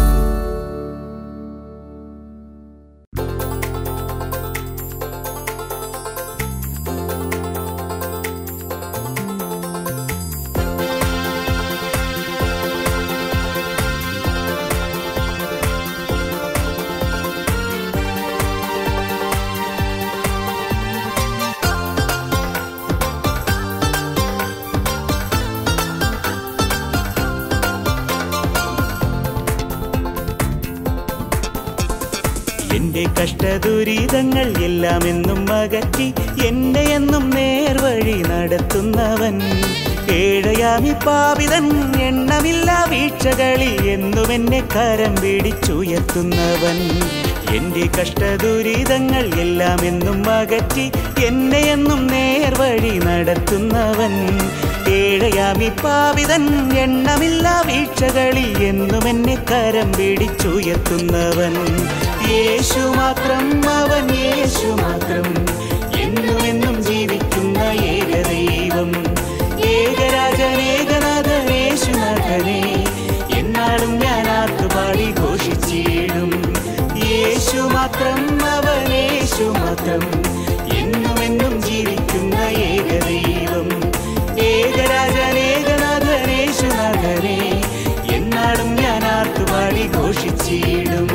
എന്റെ കഷ്ടദുരിതങ്ങൾ എല്ലാം എന്നും അകറ്റി എന്നെ എന്നും നേർവഴി നടത്തുന്നവൻ ഏഴയാമി പാപിതൻ എണ്ണമില്ല വീഴ്ചകളിൽ എന്നും എന്നെ കരം പിടിച്ചുയർത്തുന്നവൻ എന്റെ കഷ്ടദുരിതങ്ങൾ എല്ലാം എന്നും അകറ്റി എന്നെ എന്നും നേർവഴി നടത്തുന്നവൻ ഏഴയാമി പാപിതൻ എണ്ണമില്ല വീഴ്ചകളിൽ എന്നും എന്നെ കരം പിടിച്ചുയർത്തുന്നവൻ യേശു മാത്രം അവൻ യേശു മാത്രം എന്നും എന്നും ജീവിക്കുന്ന ഏകദൈവം ഏകരാജൻ ഏകനാഥൻ യേശുനാഥനെ എന്നാളും ഞാൻ ആർത്തുപാടി ഘോഷിച്ചിടും യേശു മാത്രം അവൻ യേശു മാത്രം എന്നും എന്നും ജീവിക്കുന്ന ഏകദൈവം ഏകരാജൻ ഏകനാഥൻ യേശുനാഥനെ എന്നാളും ഞാൻ ആർത്തുപാടി ഘോഷിച്ചിടും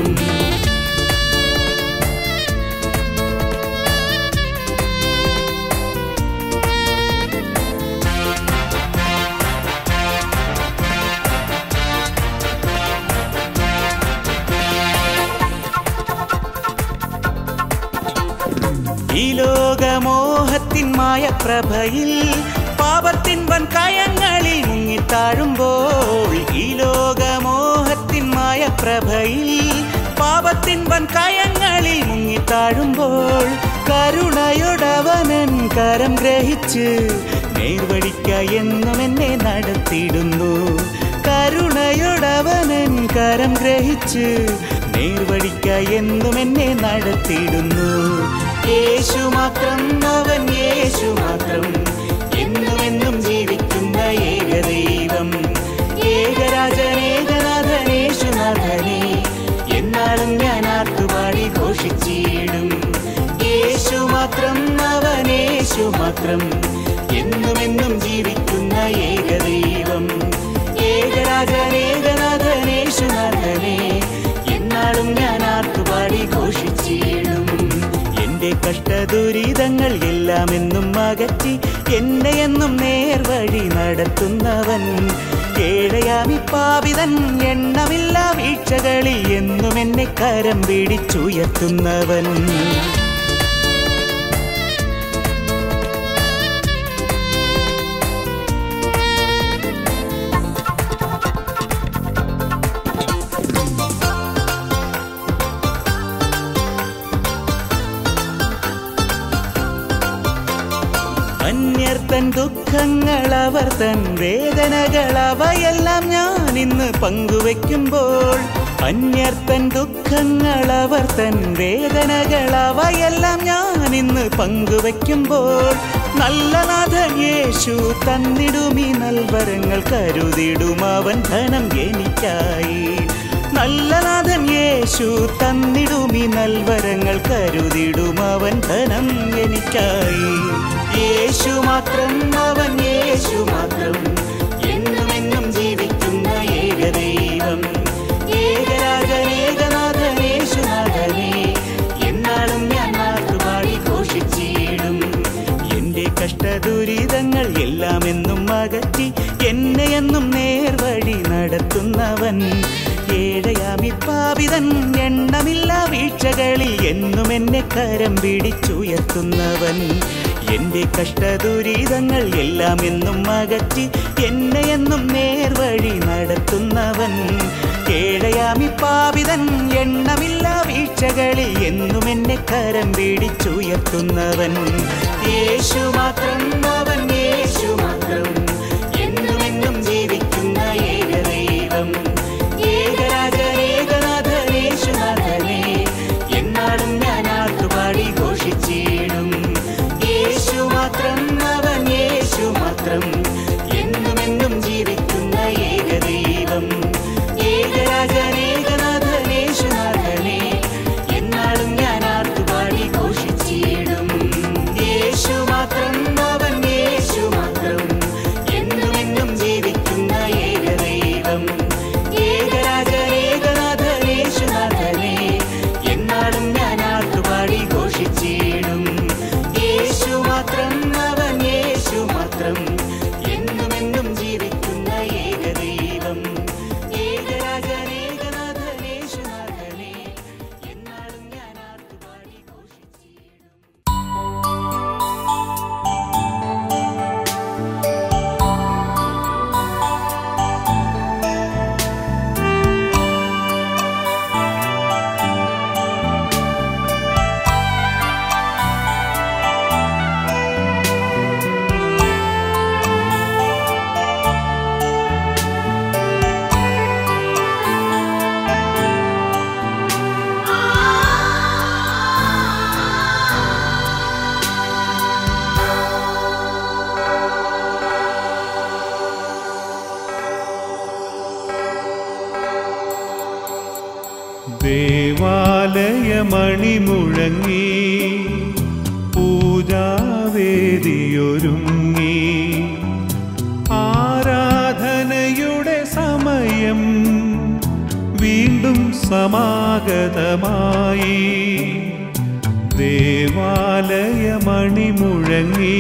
ഈ ലോകമോഹത്തിൻ മായപ്രഭയിൽ പാപത്തിൻ വൻ കയങ്ങളിൽ മുങ്ങിത്താഴുമ്പോൾ ഈ ലോകമോഹത്തിൻ മായപ്രഭയിൽ പാപത്തിൻ വൻ താഴുമ്പോൾ കരുണയോടവനൻ കരം ഗ്രഹിച്ച് നേർവഴിക്ക എന്നും എന്നെ നടത്തിയിടുന്നു കരുണയോടവനൻ കരം ഗ്രഹിച്ച് നേർവഴിക്ക എന്നും എന്നെ നടത്തിയിടുന്നു യേശു മാത്രം അവൻ യേശു മാത്രം എന്നും എന്നും ജീവിക്കുന്ന ഏകദൈവം ഏകരാജനേകനാഥനേശുനാഥനെ എന്നാളും ഞാൻ ആർത്തുപാടി ഘോഷിച്ചിടും യേശു മാത്രം അവനേശു മാത്രം എന്നും എന്നും ജീവിക്കുന്ന ഏകദൈവം ഏകരാജനേകനാഥനേശുനാഥനെ എന്നാളും ഞാൻ ആർത്തുപാടി ഘോഷിച്ചിടും എന്റെ കഷ്ടദുരിതങ്ങൾ എല്ലാം എന്നും അകറ്റി എന്നെ എന്നും നേർവഴി നടത്തുന്നവൻ ഏഴയാമി പാപിതൻ എണ്ണമില്ല വീഴ്ചകളിൽ എന്നും എന്നെ കരം പിടിച്ചുയർത്തുന്നവൻ അന്യർ തൻ ദുഃഖങ്ങൾ അവർ തൻ വേദനകൾ അവയെല്ലാം ഞാൻ ഇന്ന് പങ്കുവെക്കുമ്പോൾ അന്യർ തൻ ദുഃഖങ്ങൾ അവർ തൻ വേദനകൾ അവയെല്ലാം ഞാൻ ഇന്ന് പങ്കുവെക്കുമ്പോൾ നല്ല നാഥൻ യേശു തന്നിടുമീ നൽവരങ്ങൾ കരുതിടും അവൻ ധനം എനിക്കായി നല്ല നാഥൻ യേശു തന്നിടുമീ നൽവരങ്ങൾ കരുതിടും അവൻ ധനം എനിക്കായി യേശു മാത്രം അവൻ യേശു മാത്രം എന്നും എന്നും ജീവിക്കുന്ന ഏകദൈവം ഏകരാജനേകനാഥനേശുനാഥനെ എന്നാളും ഞാൻ നാട്ടുപാടി ഘോഷിച്ചിടും എന്റെ കഷ്ടദുരിതങ്ങൾ എല്ലാം എന്നും അകറ്റി എന്നെ എന്നും നേർവഴി നടത്തുന്നവൻ ഏഴയാമി പാപിതൻ എണ്ണമില്ല വീഴ്ചകളിൽ എന്നും എന്നെ കരം പിടിച്ചുയർത്തുന്നവൻ എന്റെ കഷ്ടദുരിതങ്ങൾ എല്ലാം എന്നും അകറ്റി എന്നെ എന്നും നേർവഴി നടത്തുന്നവൻ ഏഴയാമി പാപിതൻ എണ്ണമില്ല വീഴ്ചകളിൽ എന്നും എന്നെ കരം പിടിച്ചുയർത്തുന്നവൻ യേശു മാത്രം അവൻ യേശു മാത്രം എന്നും എന്നും ജീവിക്കുന്ന ഏകദൈവം ഏകരാജനേകനാഥനേശുനാഥനെ എന്നാളും ഞാൻ ആർത്തുപാടി ഘോഷിച്ചിടും യേശു മാത്രം അവൻ യേശു മാത്രം എന്നും എന്നും ജീവിക്കുന്ന ഏകദൈവം ഏകരാജനേകനാഥനേശുനാഥനെ എന്നാളും ഞാൻ ആർത്തുപാടി ഘോഷിച്ചിടും യേശു മാത്രം അവൻ യേശു മാത്രം എന്നും എന്നും ജീവിക്കുന്ന ഏകദൈവം ഏകരാജനേകനാഥനേശുനാഥനെ എന്നാളും ഞാൻ ആർത്തുപാടി ഘോഷിച്ചിടും യേശു മാത്രം അവൻ യേശു മാത്രം എന്നും എന്നും ജീവിക്കുന്ന ഏകദൈവം ഏകരാജനേകനാഥനേശുനാഥനെ എന്നാളും ഞാൻ ആർത്തുപാടി ഘോഷിച്ചിടും ദേവാലയമണിമുഴങ്ങി പൂജാവേദിയൊരുങ്ങി ആരാധനയുടെ സമയം വീണ്ടും സമാഗതമായി ദേവാലയമണിമുഴങ്ങി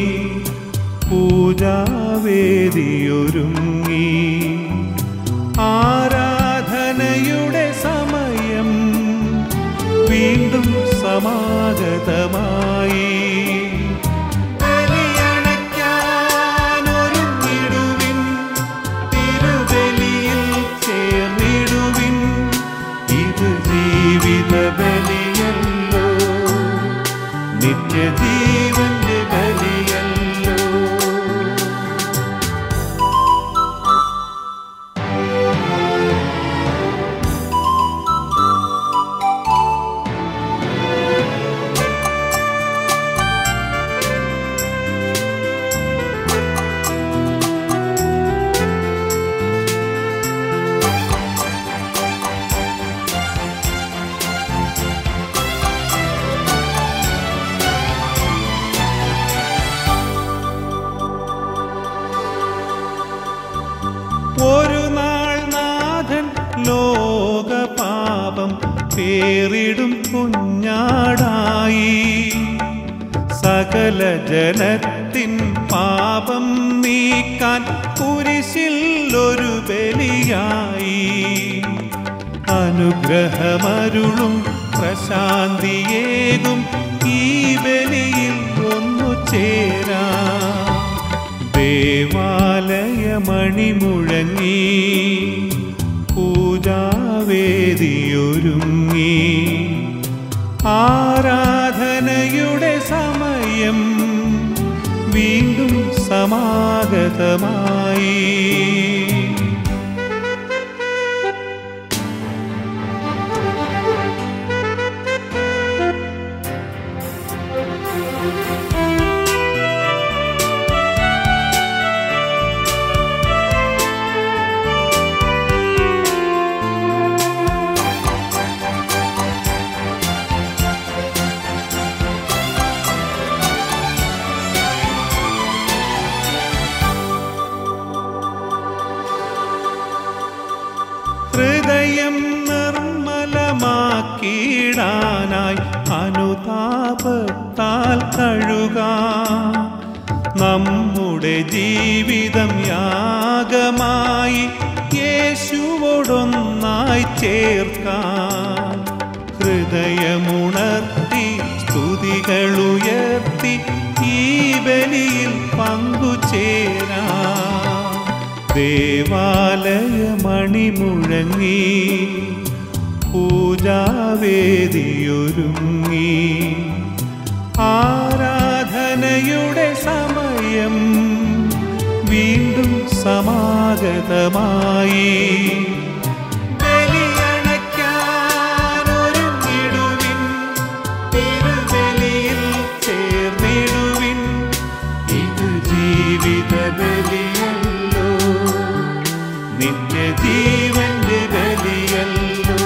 പൂജാവേദിയൊരുങ്ങി ആരാധനയുടെ സമയം വീണ്ടും സമാഗതമായി ബലിയണയ്ക്കാനൊരുങ്ങിടുവിൻ, തിരുബലിയിൽ ചേർന്നിടുവിൻ. ഇത് ജീവിത ബലിയല്ലോ ഒരു നാൾ നാഥൻ ലോകപാപം പേറിടും കുഞ്ഞാടായി സകല ജനത്തിൻ പാപം നീക്കാൻ കുരിശിൽ ഒരു ബലിയായി അനുഗ്രഹമരുളും പ്രശാന്തിയേകും ഈ ബലിയിൽ ഒന്നു ചേരാ ദേവാലയമണി മുഴങ്ങി പൂജാവേദിയൊരുങ്ങി ആരാധനയുടെ സമയം വീണ്ടും സമാഗതമായി ഹൃദയം നിർമ്മലമാക്കിയിടാനായി അനുതാപത്താൽ കഴുകാം നമ്മുടെ ജീവിതം യാഗമായി യേശുവോടൊന്നായി ചേർക്കാം ഹൃദയമുണർത്തി സ്തുതികളുയർത്തി ഈ ബലിയിൽ പങ്കുചേരാം ദേവാലയമണി മുഴങ്ങി പൂജാവേദിയൊരുങ്ങി ആരാധനയുടെ സമയം വീണ്ടും സമാഗതമായി ബലിയണയ്ക്കാനൊരുങ്ങിടുവിൻ, തിരുബലിയിൽ ചേർന്നിടുവിൻ. ഇത് ജീവിത ബലിയല്ലോ നിത്യജീവന്റെ ബലിയല്ലോ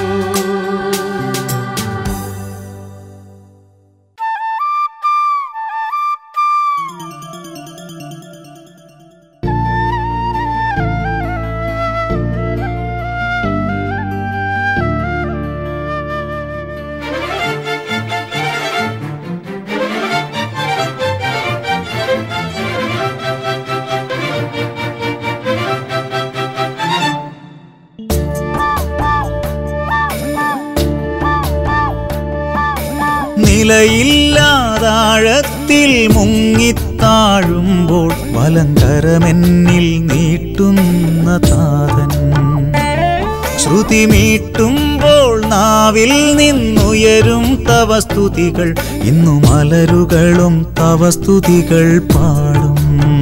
നിലയില്ലാതാഴത്തിൽ മുങ്ങിത്താഴുമ്പോൾ വലങ്കരമെന്നിൽ നീട്ടുന്ന താതൻ ശ്രുതി മീട്ടുമ്പോൾ നാവിൽ നിന്നുയരും തവ സ്തുതികൾ ഇന്നു മലരുകളും തവ സ്തുതികൾ പാടും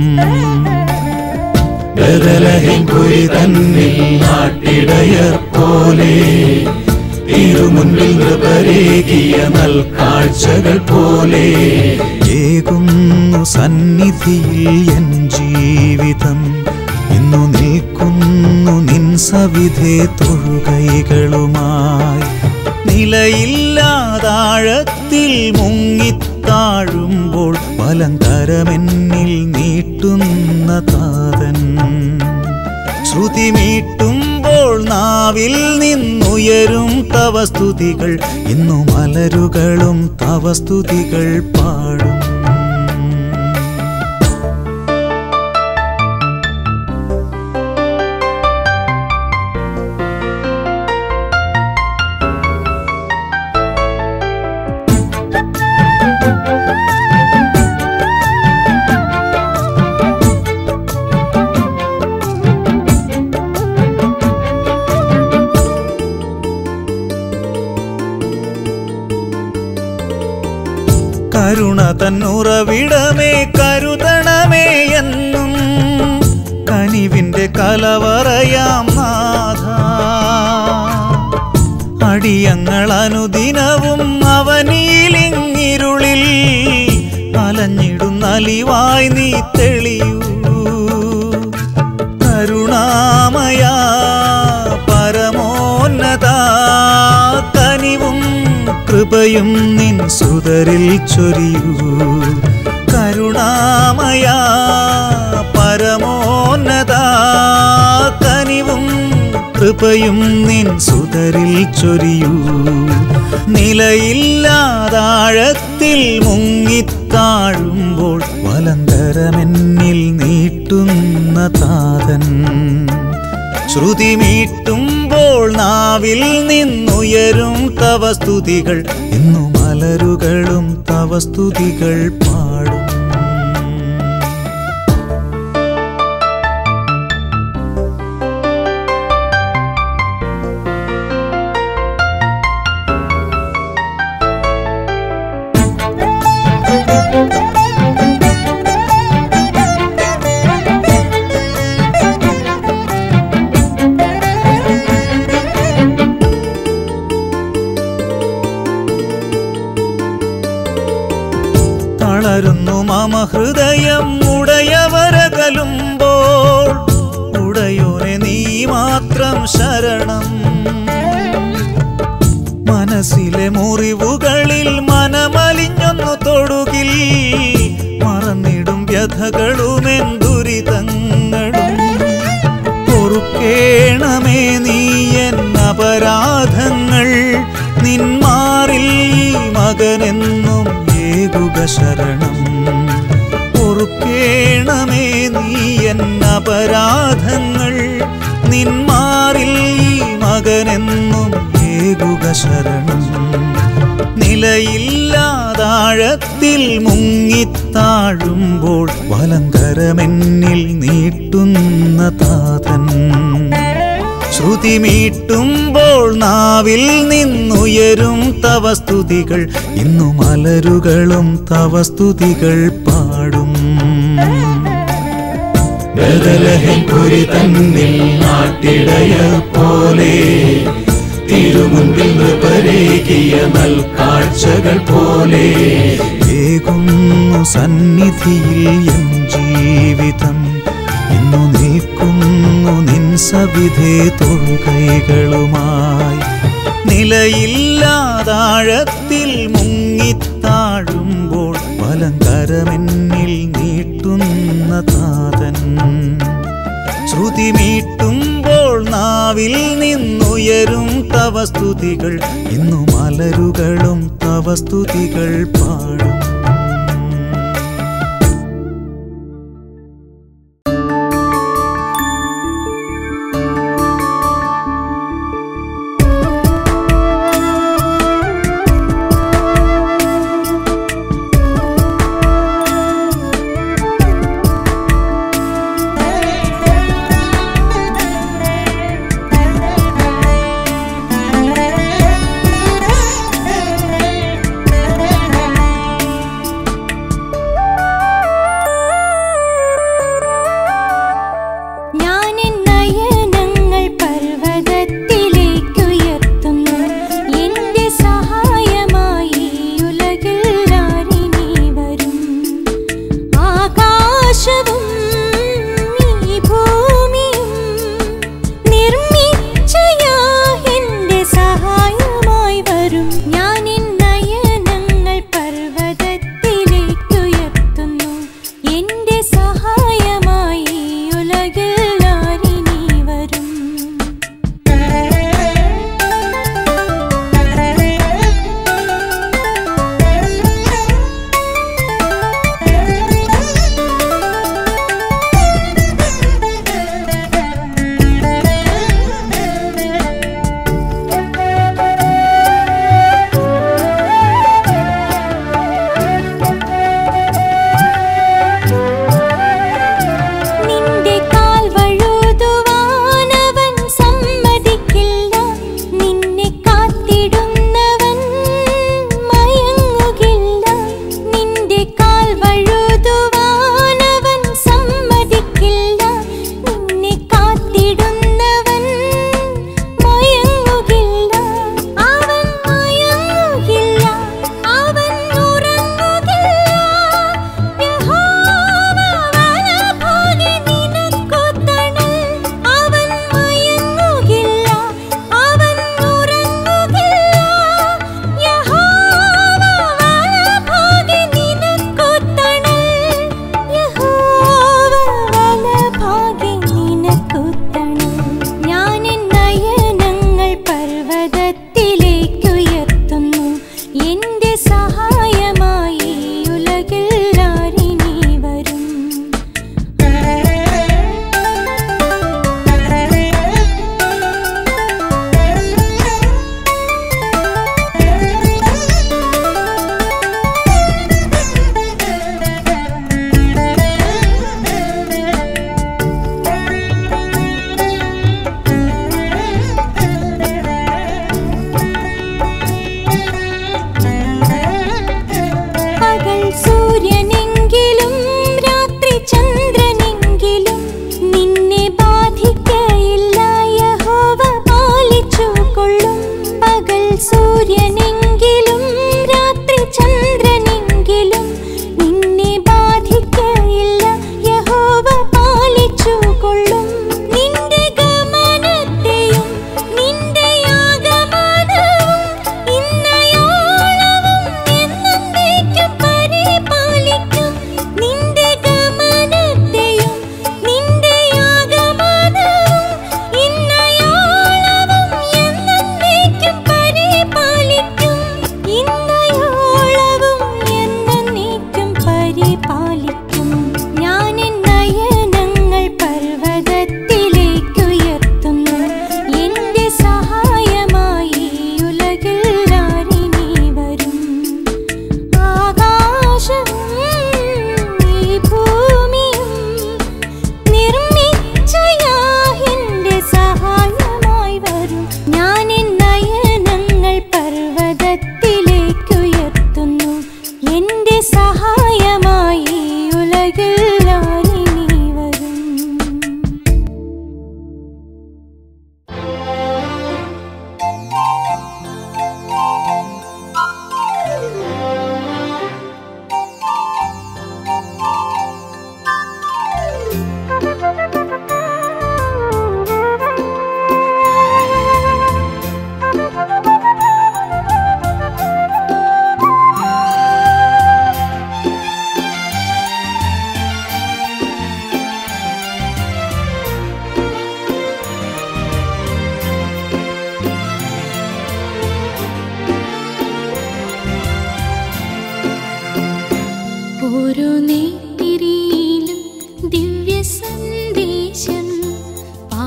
ബദലഹിൻകുരി തന്നിൽ നാട്ടിടയർ പോലെ തിരുമുൻപിൽ നൃപരേകിയ നൽകാഴ്ചകൾ പോലെ ഏകുന്നു സന്നിധിയിൽ എൻ ജീവിതം ഇന്നു നിൽക്കുന്നു നിൻ സവിധേ തൊഴുകൈകളുമായി നിലയില്ലാതാഴത്തിൽ മുങ്ങിത്താഴുമ്പോൾ വലങ്കരമെന്നിൽ നീട്ടുന്ന താതൻ ശ്രുതി മീട്ടുമ്പോൾ നാവിൽ നിന്നുയരും തവ സ്തുതികൾ ഇന്നു മലരുകളും തവ സ്തുതികൾ പാടും കരുണ തന്നുറവിടമേ കരുതണമേ എന്നും കനിവിന്റെ കലവറയാം നാഥ അടിയങ്ങൾ അനുദിനവും അവനീലിങ്ങിരുളിൽ അലഞ്ഞിടുന്നലിവായി നീ തെളിയൂ കരുണാമയ പരമോന്നത കനിവും കൃപയും നിൻ സുതരിൽ ചൊരിയൂ കരുണാമയ പരമോന്നത കനി കൃപയും നിൻ സുതരിൽ ചൊരിയൂ നിലയില്ലാതാഴത്തിൽ മുങ്ങിത്താഴുമ്പോൾ വലങ്കരമെന്നിൽ നീട്ടുന്ന താതൻ ശ്രുതി മീട്ടുമ്പോൾ നാവിൽ നിന്നുയരും തവ സ്തുതികൾ ഇന്നു മലരുകളും തവ സ്തുതികൾ പാടും തളരുന്നു മമ ഹൃദയം ഉടയവരകലുമ്പോൾ ഉടയോനെ നീ മാത്രം ശരണം മനസ്സിലെ മുറിവുകളിൽ മനമലിഞ്ഞൊന്നു തൊടുകിൽ മറന്നിടും വ്യഥകളുമെൻ ദുരിതങ്ങളും പൊറുക്കേണമേ നീ എൻ അപരാധങ്ങൾ നിന്മാറിൽ ഈ മകനെന്നും ഏകുക ശരണം പൊറുക്കേണമേ നീ എൻ അപരാധങ്ങൾ നിന്മാറിൽ ഈ മകനെന്നും ഏകുക ശരണം നിലയില്ലാതാഴത്തിൽ മുങ്ങിത്താഴുമ്പോൾ വലങ്കരമെന്നിൽ നീട്ടുന്ന താതൻ ശ്രുതി മീട്ടുമ്പോൾ നാവിൽ നിന്നുയരും തവ സ്തുതികൾ ഇന്നു മലരുകളും തവ സ്തുതികൾ പാടും ബദലഹൻപുരി തന്നിൽ നാട്ടിടയ പോലെ തിരുമുൻപിൽ നൃപരേകിയ നൽകാഴ്ചകൾ പോലെ ഏകുന്നു സന്നിധിയിൽ എൻ ജീവിതം ഇന്നു നിൽക്കുന്നു നിൻ സവിധേ തൊഴുകൈകളുമായി നിലയില്ലാതാഴത്തിൽ മുങ്ങിത്താഴുമ്പോൾ വലങ്കരമെന്നിൽ നീട്ടുന്ന താതൻ ശ്രുതി മീട്ടുമ്പോൾ നാവിൽ നിന്നുയരും തവ സ്തുതികൾ ഇന്നു മലരുകളും തവ സ്തുതികൾ പാടും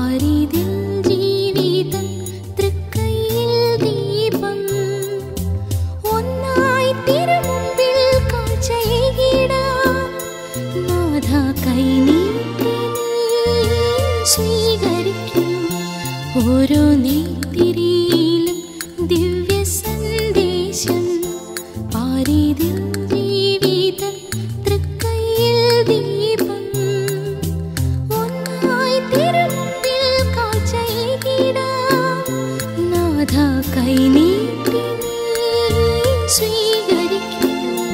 പാരിതിൽ ജീവിതം തൃക്കൈയിൽ ദീപം ഒന്നായി തിരുമുമ്പിൽ കാഴ്ചയിടാം നാഥ കൈനീട്ടി നീ സ്വീകരിക്കും ഓരോ നെയ്ത്തിരിയിലും ദിവ്യ സന്ദേശം പാരിതിൽ ജീവിതം തൃക്കൈയിൽ ദീപം ഒന്നായി തിരുമുമ്പിൽ കാഴ്ചയിടാം നാഥ കൈനീട്ടി നീ സ്വീകരിക്കും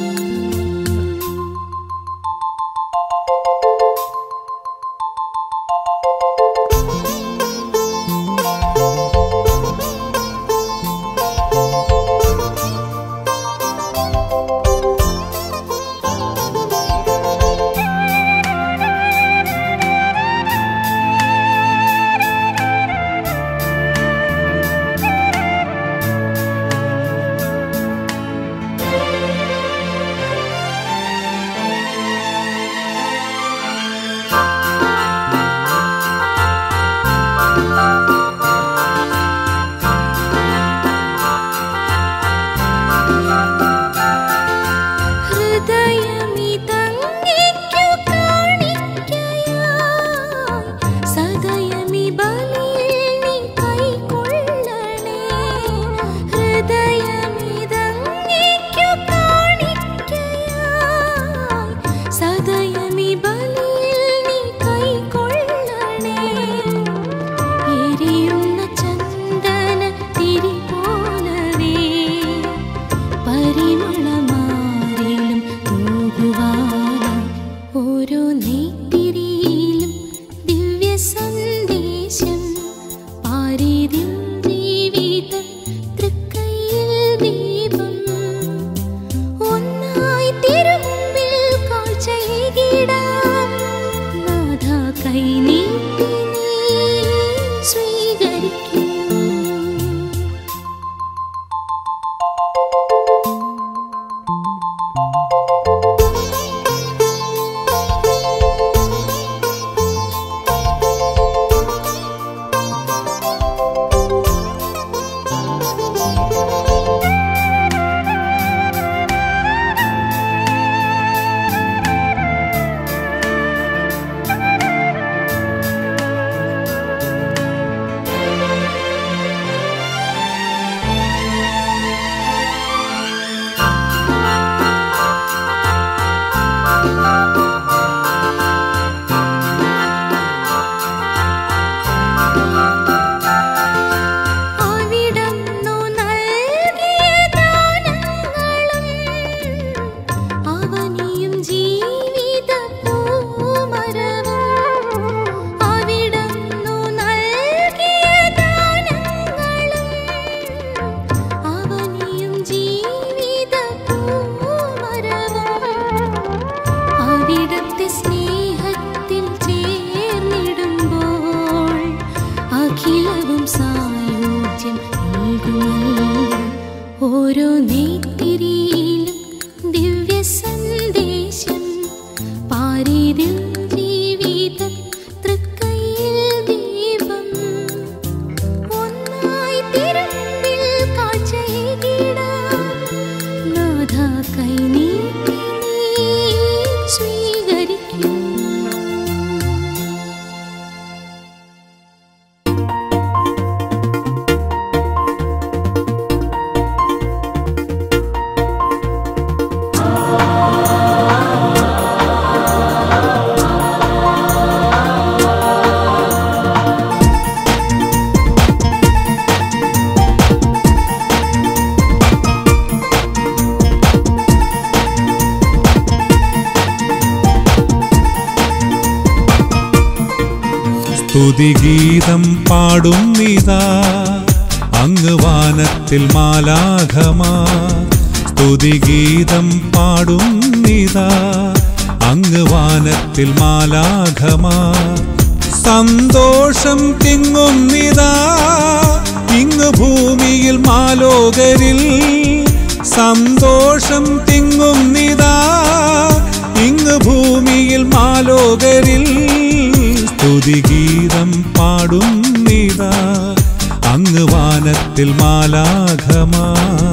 ഹൃദയമിതങ്ങിക്കു കാണിക്കയായി സദയമി ബലിയിൽ നീ കൈക്കൊള്ളണേ ഹൃദയമിതങ്ങിക്കു കാണിക്കയായി സദയമി ബലിയിൽ നീ കൈക്കൊള്ളണേ എരിയുന്ന ചന്ദന തിരി പോലവേ പരിമളമാരിലും തൂകുവാനും ഓരോ നെയ്ത്തിരിയിലും ദിവ്യ സന്ദേശം പാരിതിൽ ജീവിതം തൃക്കൈയിൽ ദീപം ഒന്നായി തിരുമുമ്പിൽ കാഴ്ചയിടാം നാഥ കൈനീട്ടി നീ സ്വീകരിക്കും അവിടന്നു നൽകിയ ദാനങ്ങളും അവനിയും ജീവിത പൂമരവും അവിടന്നു നൽകിയ ദാനങ്ങളും അവനിയും ജീവിത പൂമരവും അവിടത്തെ സ്നേഹത്തിൽ ചേർന്നിടുമ്പോൾ അഖിലവും സായുജ്യം നൽകുമല്ലോ ഓരോ നെയ്ത്തിരിയിലും ദിവ്യ സന്ദേശം പാരിതിൽ ജീവിതം തൃക്കൈയിൽ ദീപം ഒന്നായി തിരുമ്പിൽ കാഴ്ചയിടാം നാഥ കൈനീട്ടി നീ സ്വീകരിക്കും സ്തുതിഗീതം പാടുന്നിതാ അങ്ങ് വാനത്തിൽ മാലാഘമാ സ്തുതിഗീതം പാടുന്നിതാ അങ്ങ് വാനത്തിൽ മാലാഘമാ സന്തോഷം തിങ്ങുന്നിതാ ഇങ്ങ് ഭൂമിയിൽ മാലോകരിൽ സന്തോഷം തിങ്ങുന്നിതാ ഇങ്ങ് ഭൂമിയിൽ മാലോകരിൽ സ്തുതിഗീതം പാടുന്നിതാ അങ്ങ് വാനത്തിൽ മാലാഘമാ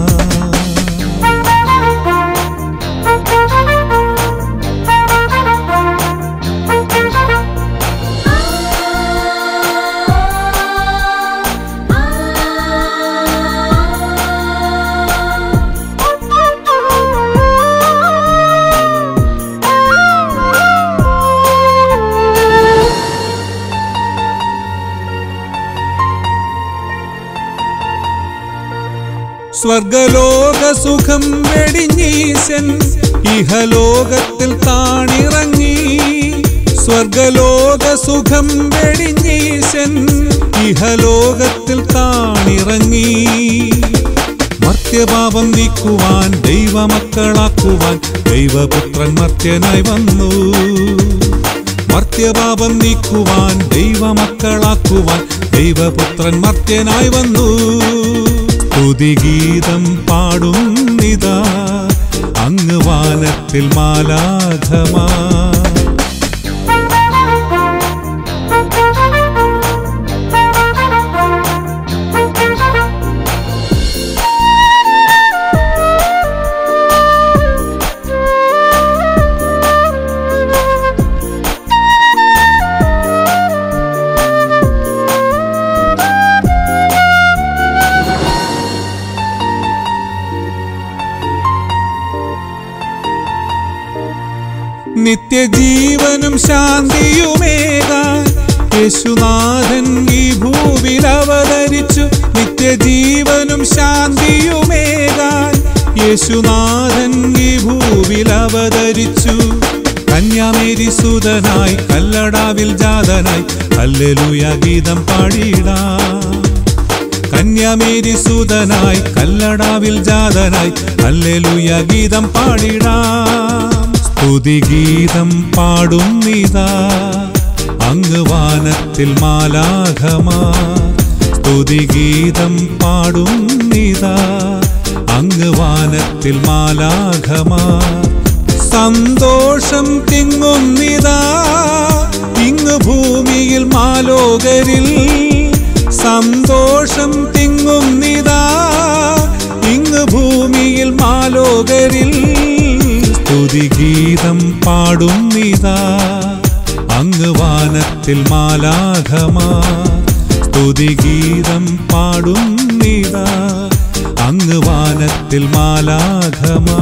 സ്വർഗലോക സുഖം വെടിഞ്ഞീശൻ ഇഹലോകത്തിൽ താണിറങ്ങി സ്വർഗലോക സുഖം വെടിഞ്ഞീശൻ ഇഹലോകത്തിൽ താണിറങ്ങി മർത്യപാപം നീക്കുവാൻ ദൈവമക്കളാക്കുവാൻ ദൈവപുത്രൻ മർത്യനായി വന്നു മർത്യപാപം നീക്കുവാൻ ദൈവമക്കളാക്കുവാൻ ദൈവപുത്രൻ മർത്യനായി വന്നു സ്തുതിഗീതം പാടുന്നിതാ അങ്ങ് വാനത്തിൽ മാലാഘമാ നിത്യജീവനും ശാന്തിയുമേകാൻ യേശുനാഥൻ ഈ ഭൂവിൽ അവതരിച്ചു നിത്യജീവനും ശാന്തിയുമേകാൻ യേശുനാഥൻ ഈ ഭൂവിൽ അവതരിച്ചു കന്യാമേരി സുതനായി കല്ലടാവിൽ ജാതനായി ഹല്ലേലൂയ ഗീതം പാടിയിടാം കന്യാമേരി സുതനായി കല്ലടാവിൽ ജാതനായി ഹല്ലേലൂയ ഗീതം പാടിടാം സ്തുതിഗീതം പാടുന്നിതാ അങ്ങ് വാനത്തിൽ മാലാഘമാ സ്തുതിഗീതം പാടുന്നിതാ അങ്ങ് വാനത്തിൽ മാലാഘമാ സന്തോഷം തിങ്ങുന്നിതാ ഇങ്ങ് ഭൂമിയിൽ മാലോകരിൽ സന്തോഷം തിങ്ങുന്നിതാ ഇങ്ങ് ഭൂമിയിൽ മാലോകരിൽ സ്തുതിഗീതം പാടുന്നിതാ അങ്ങ് വാനത്തിൽ മാലാഘമാ സ്തുതിഗീതം പാടുന്നിതാ അങ്ങ് വാനത്തിൽ മാലാഘമാ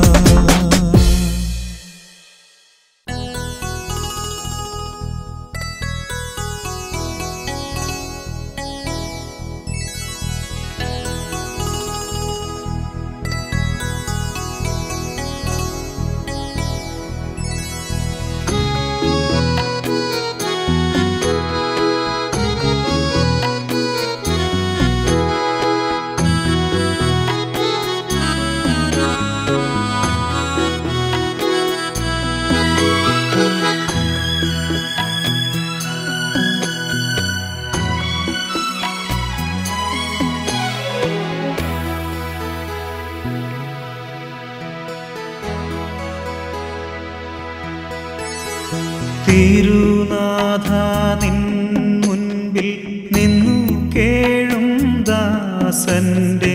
തിരുനാഥ നിൻ മുൻപിൽ നിന്നു കേഴും ദാസന്റെ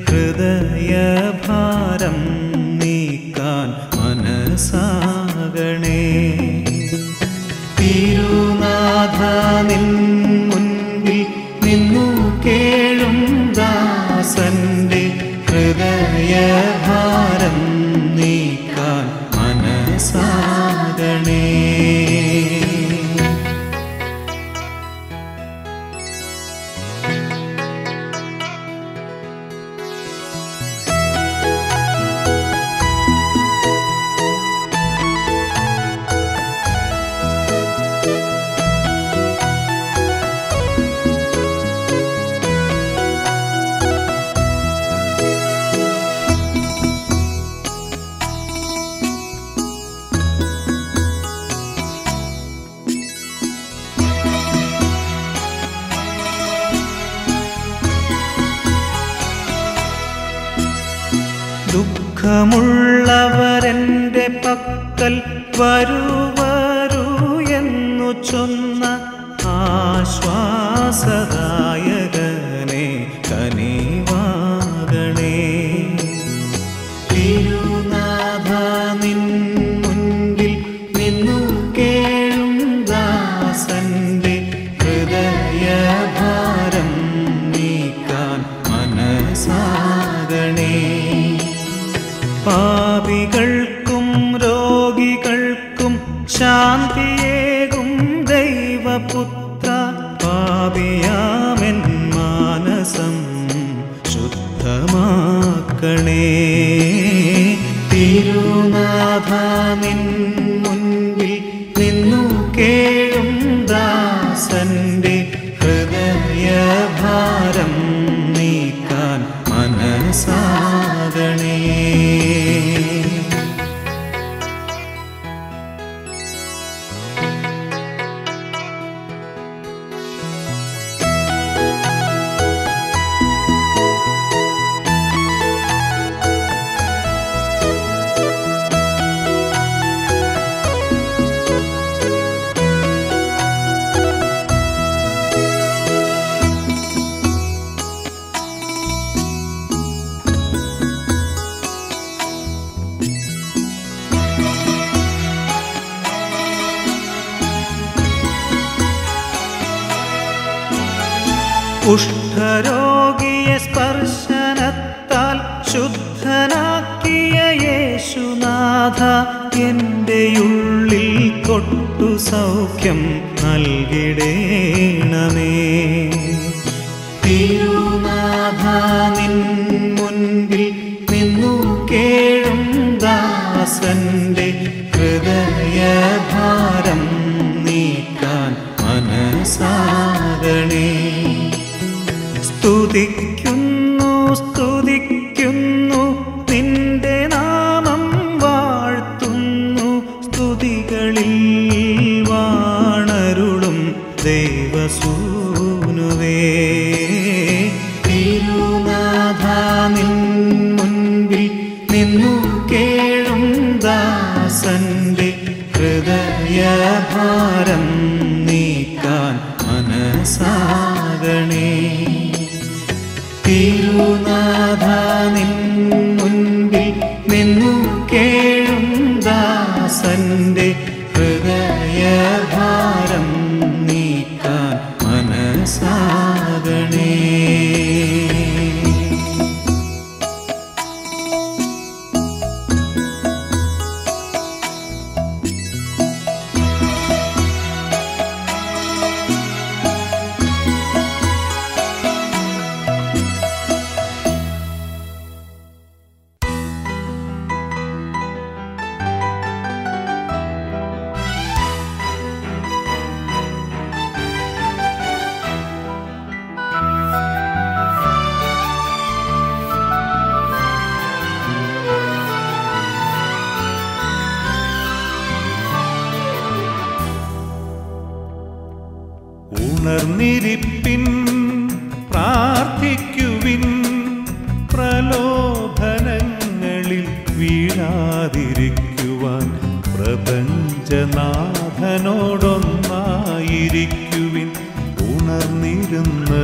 ഹൃദയഭാരം നീക്കാൻ മനസ്സാകണേ തിരുനാഥ നിൻ മുൻപിൽ നിന്നു കേഴും ദാസന്റെ ഹൃദയഭാരം നീക്കാൻ മനസ്സാകണേ ദുഃഖമുള്ളവരെൻ്റെ പക്കൽ വരൂ വരൂ എന്നു ചൊന്ന ആശ്വാസദായകനെ കനിവാകണേ തിരുനാഥ നിൻ മുൻപിൽ നിന്നു കേഴും ദാസന്റെ ഹൃദയഭാരം നീക്കാൻ മനസ്സാകണേ പാപികൾക്കും രോഗികൾക്കും ശാന്തിയേകും ദൈവപുത്ര പാപിയാമെൻ മാനസം ശുദ്ധമാക്കണേ തിരുനാഥ നിൻ മുൻപിൽ നിന്നു കേഴും ദാസന്റെ ഹൃദയഭാരം നീക്കാൻ മനസ്സാകണേ കുഷ്ഠരോഗിയെ സ്പർശനത്താൽ ശുദ്ധനാക്കിയ യേശുനാഥ എൻ്റെ ഉള്ളിൽ തൊട്ടു സൗഖ്യം നൽകിടേണമേ തിരുനാഥ നിൻ മുൻപിൽ നിന്നു കേഴും ദാസന്റെ ഹൃദയഭാരം നീക്കാൻ മനസ്സാകണേ സ്തുതിക്കുന്നു സ്തുതിക്കുന്നു നിന്റെ നാമം വാഴ്ത്തുന്നു സ്തുതികളിൽ വാണരുളും ദേവസൂനുവേ തിരുനാഥ നിൻ മുൻപിൽ നിന്നു കേഴും ദാസന്റെ ഹൃദയഭാരം നീക്കാൻ മനസ്സാകണേ തിരുനാഥ നിൻ മുൻപിൽ നിന്നു കേഴും ദാസന്റെ ഹൃദയഭാരം നീക്കാൻ മനസ്സാകണേ ഉണർന്നിരിപ്പിൻ പ്രാർത്ഥിക്കുവിൻ പ്രലോഭനങ്ങളിൽ വീഴാതിരിക്കുവാൻ പ്രപഞ്ചനാഥനോടൊന്നായിരിക്കുവിൻ ഉണർന്നിരുന്ന്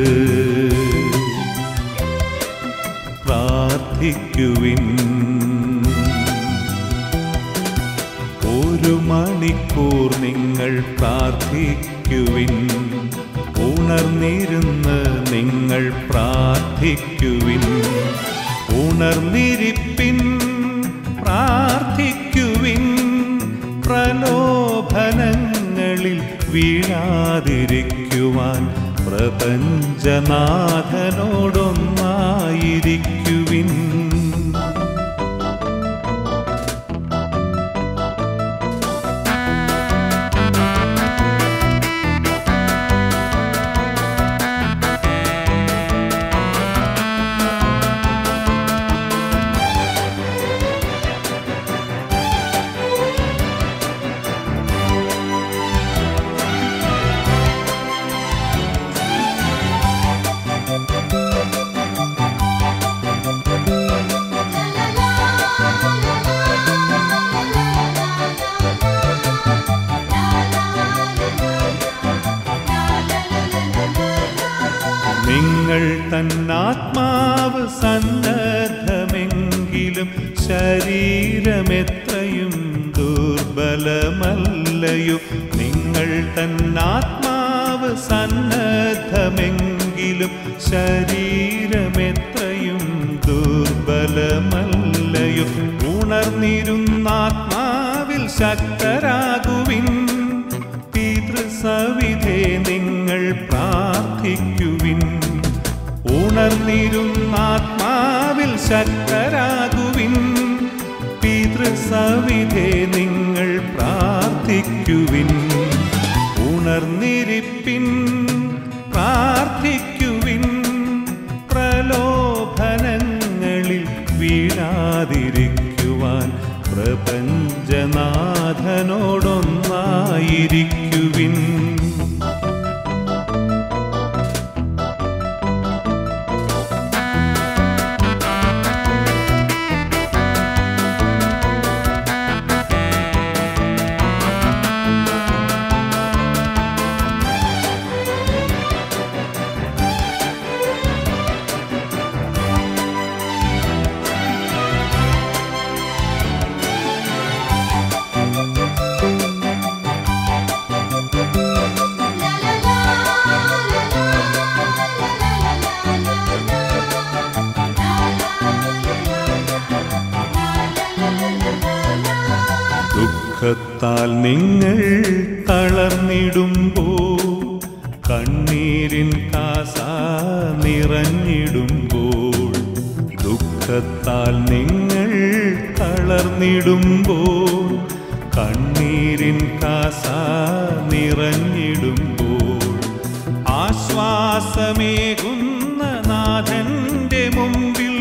പ്രാർത്ഥിക്കുവിൻ ഒരു മണിക്കൂർ നിങ്ങൾ പ്രാർത്ഥിക്കുവിൻ ഉണർന്നിരുന്ന് നിങ്ങൾ പ്രാർത്ഥിക്കുവിൻ ഉണർന്നിരിപ്പിൻ പ്രാർത്ഥിക്കുവിൻ പ്രലോഭനങ്ങളിൽ വീഴാതിരിക്കുവാൻ പ്രപഞ്ചനാഥനോടൊന്നായിരിക്കുവിൻ നിങ്ങൾ തന്നാത്മാവ് സന്നദ്ധമെങ്കിലും ശരീരമെത്രയും ദുർബലമല്ലയോ നിങ്ങൾ തന്നാത്മാവ് സന്നദ്ധമെങ്കിലും ശരീരമെത്രയും ദുർബലമല്ലയോ ഉണർന്നിരുന്നാത്മാവിൽ ശക്തരാകുവിൻ പിതൃസവിധേ നിങ്ങൾ പ്രാർത്ഥിക്കുവിൻ ഉണർന്നിരുന്നാത്മാവിൽ ശക്തരാകുവിൻ പിതൃസവിധേ നിങ്ങൾ പ്രാർത്ഥിക്കുവിൻ ഉണർന്നിരിപ്പിൻ പ്രാർത്ഥിക്കുവിൻ പ്രലോഭനങ്ങളിൽ വീഴാതിരിക്കുവാൻ പ്രപഞ്ചനാഥനോടൊന്നായിരിക്കുവിൻ ദുഃഖത്താൽ നിങ്ങൾ തളർന്നിടുമ്പോ കണ്ണീരിൻ കാസ നിറഞ്ഞിടുമ്പോൾ ദുഃഖത്താൽ നിങ്ങൾ തളർന്നിടുമ്പോൾ കണ്ണീരിൻ കാസ നിറഞ്ഞിടുമ്പോൾ ആശ്വാസമേകുന്ന നാഥന്റെ മുമ്പിൽ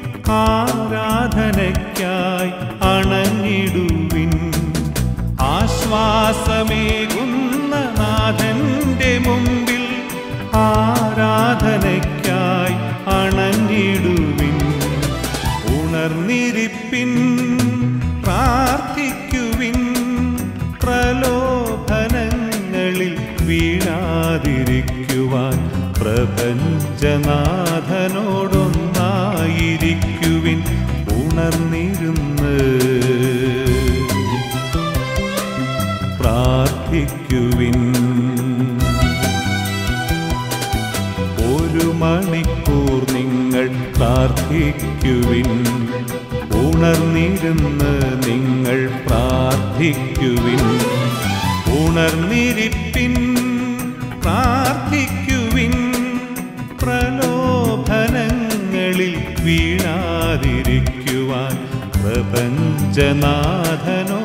ആരാധനയ്ക്കായി അണഞ്ഞിടുവിൻ ആശ്വാസമേകുന്ന നാഥന്റെ മുമ്പിൽ ആരാധനയ്ക്കായി അണഞ്ഞിടുവിൻ ഉണർന്നിരിപ്പിൻ പ്രാർത്ഥിക്കുവിൻ പ്രലോഭനങ്ങളിൽ വീഴാതിരിക്കുവാൻ പ്രപഞ്ചനാഥനോടൊന്നായിരിക്കുവിൻ ഉണർന്നിരുന്ന് പ്രാർത്ഥിക്കുവിൻ ഒരു മണിക്കൂർ നിങ്ങൾ പ്രാർത്ഥിക്കുവിൻ ഉണർന്നിരുന്ന് നിങ്ങൾ പ്രാർത്ഥിക്കുവിൻ ഉണർന്നിരിപ്പിൻ പ്രാർത്ഥിക്കുവിൻ പ്രലോഭനങ്ങളിൽ വീഴാതിരിക്കുവാൻ പ്രപഞ്ചനാഥനോ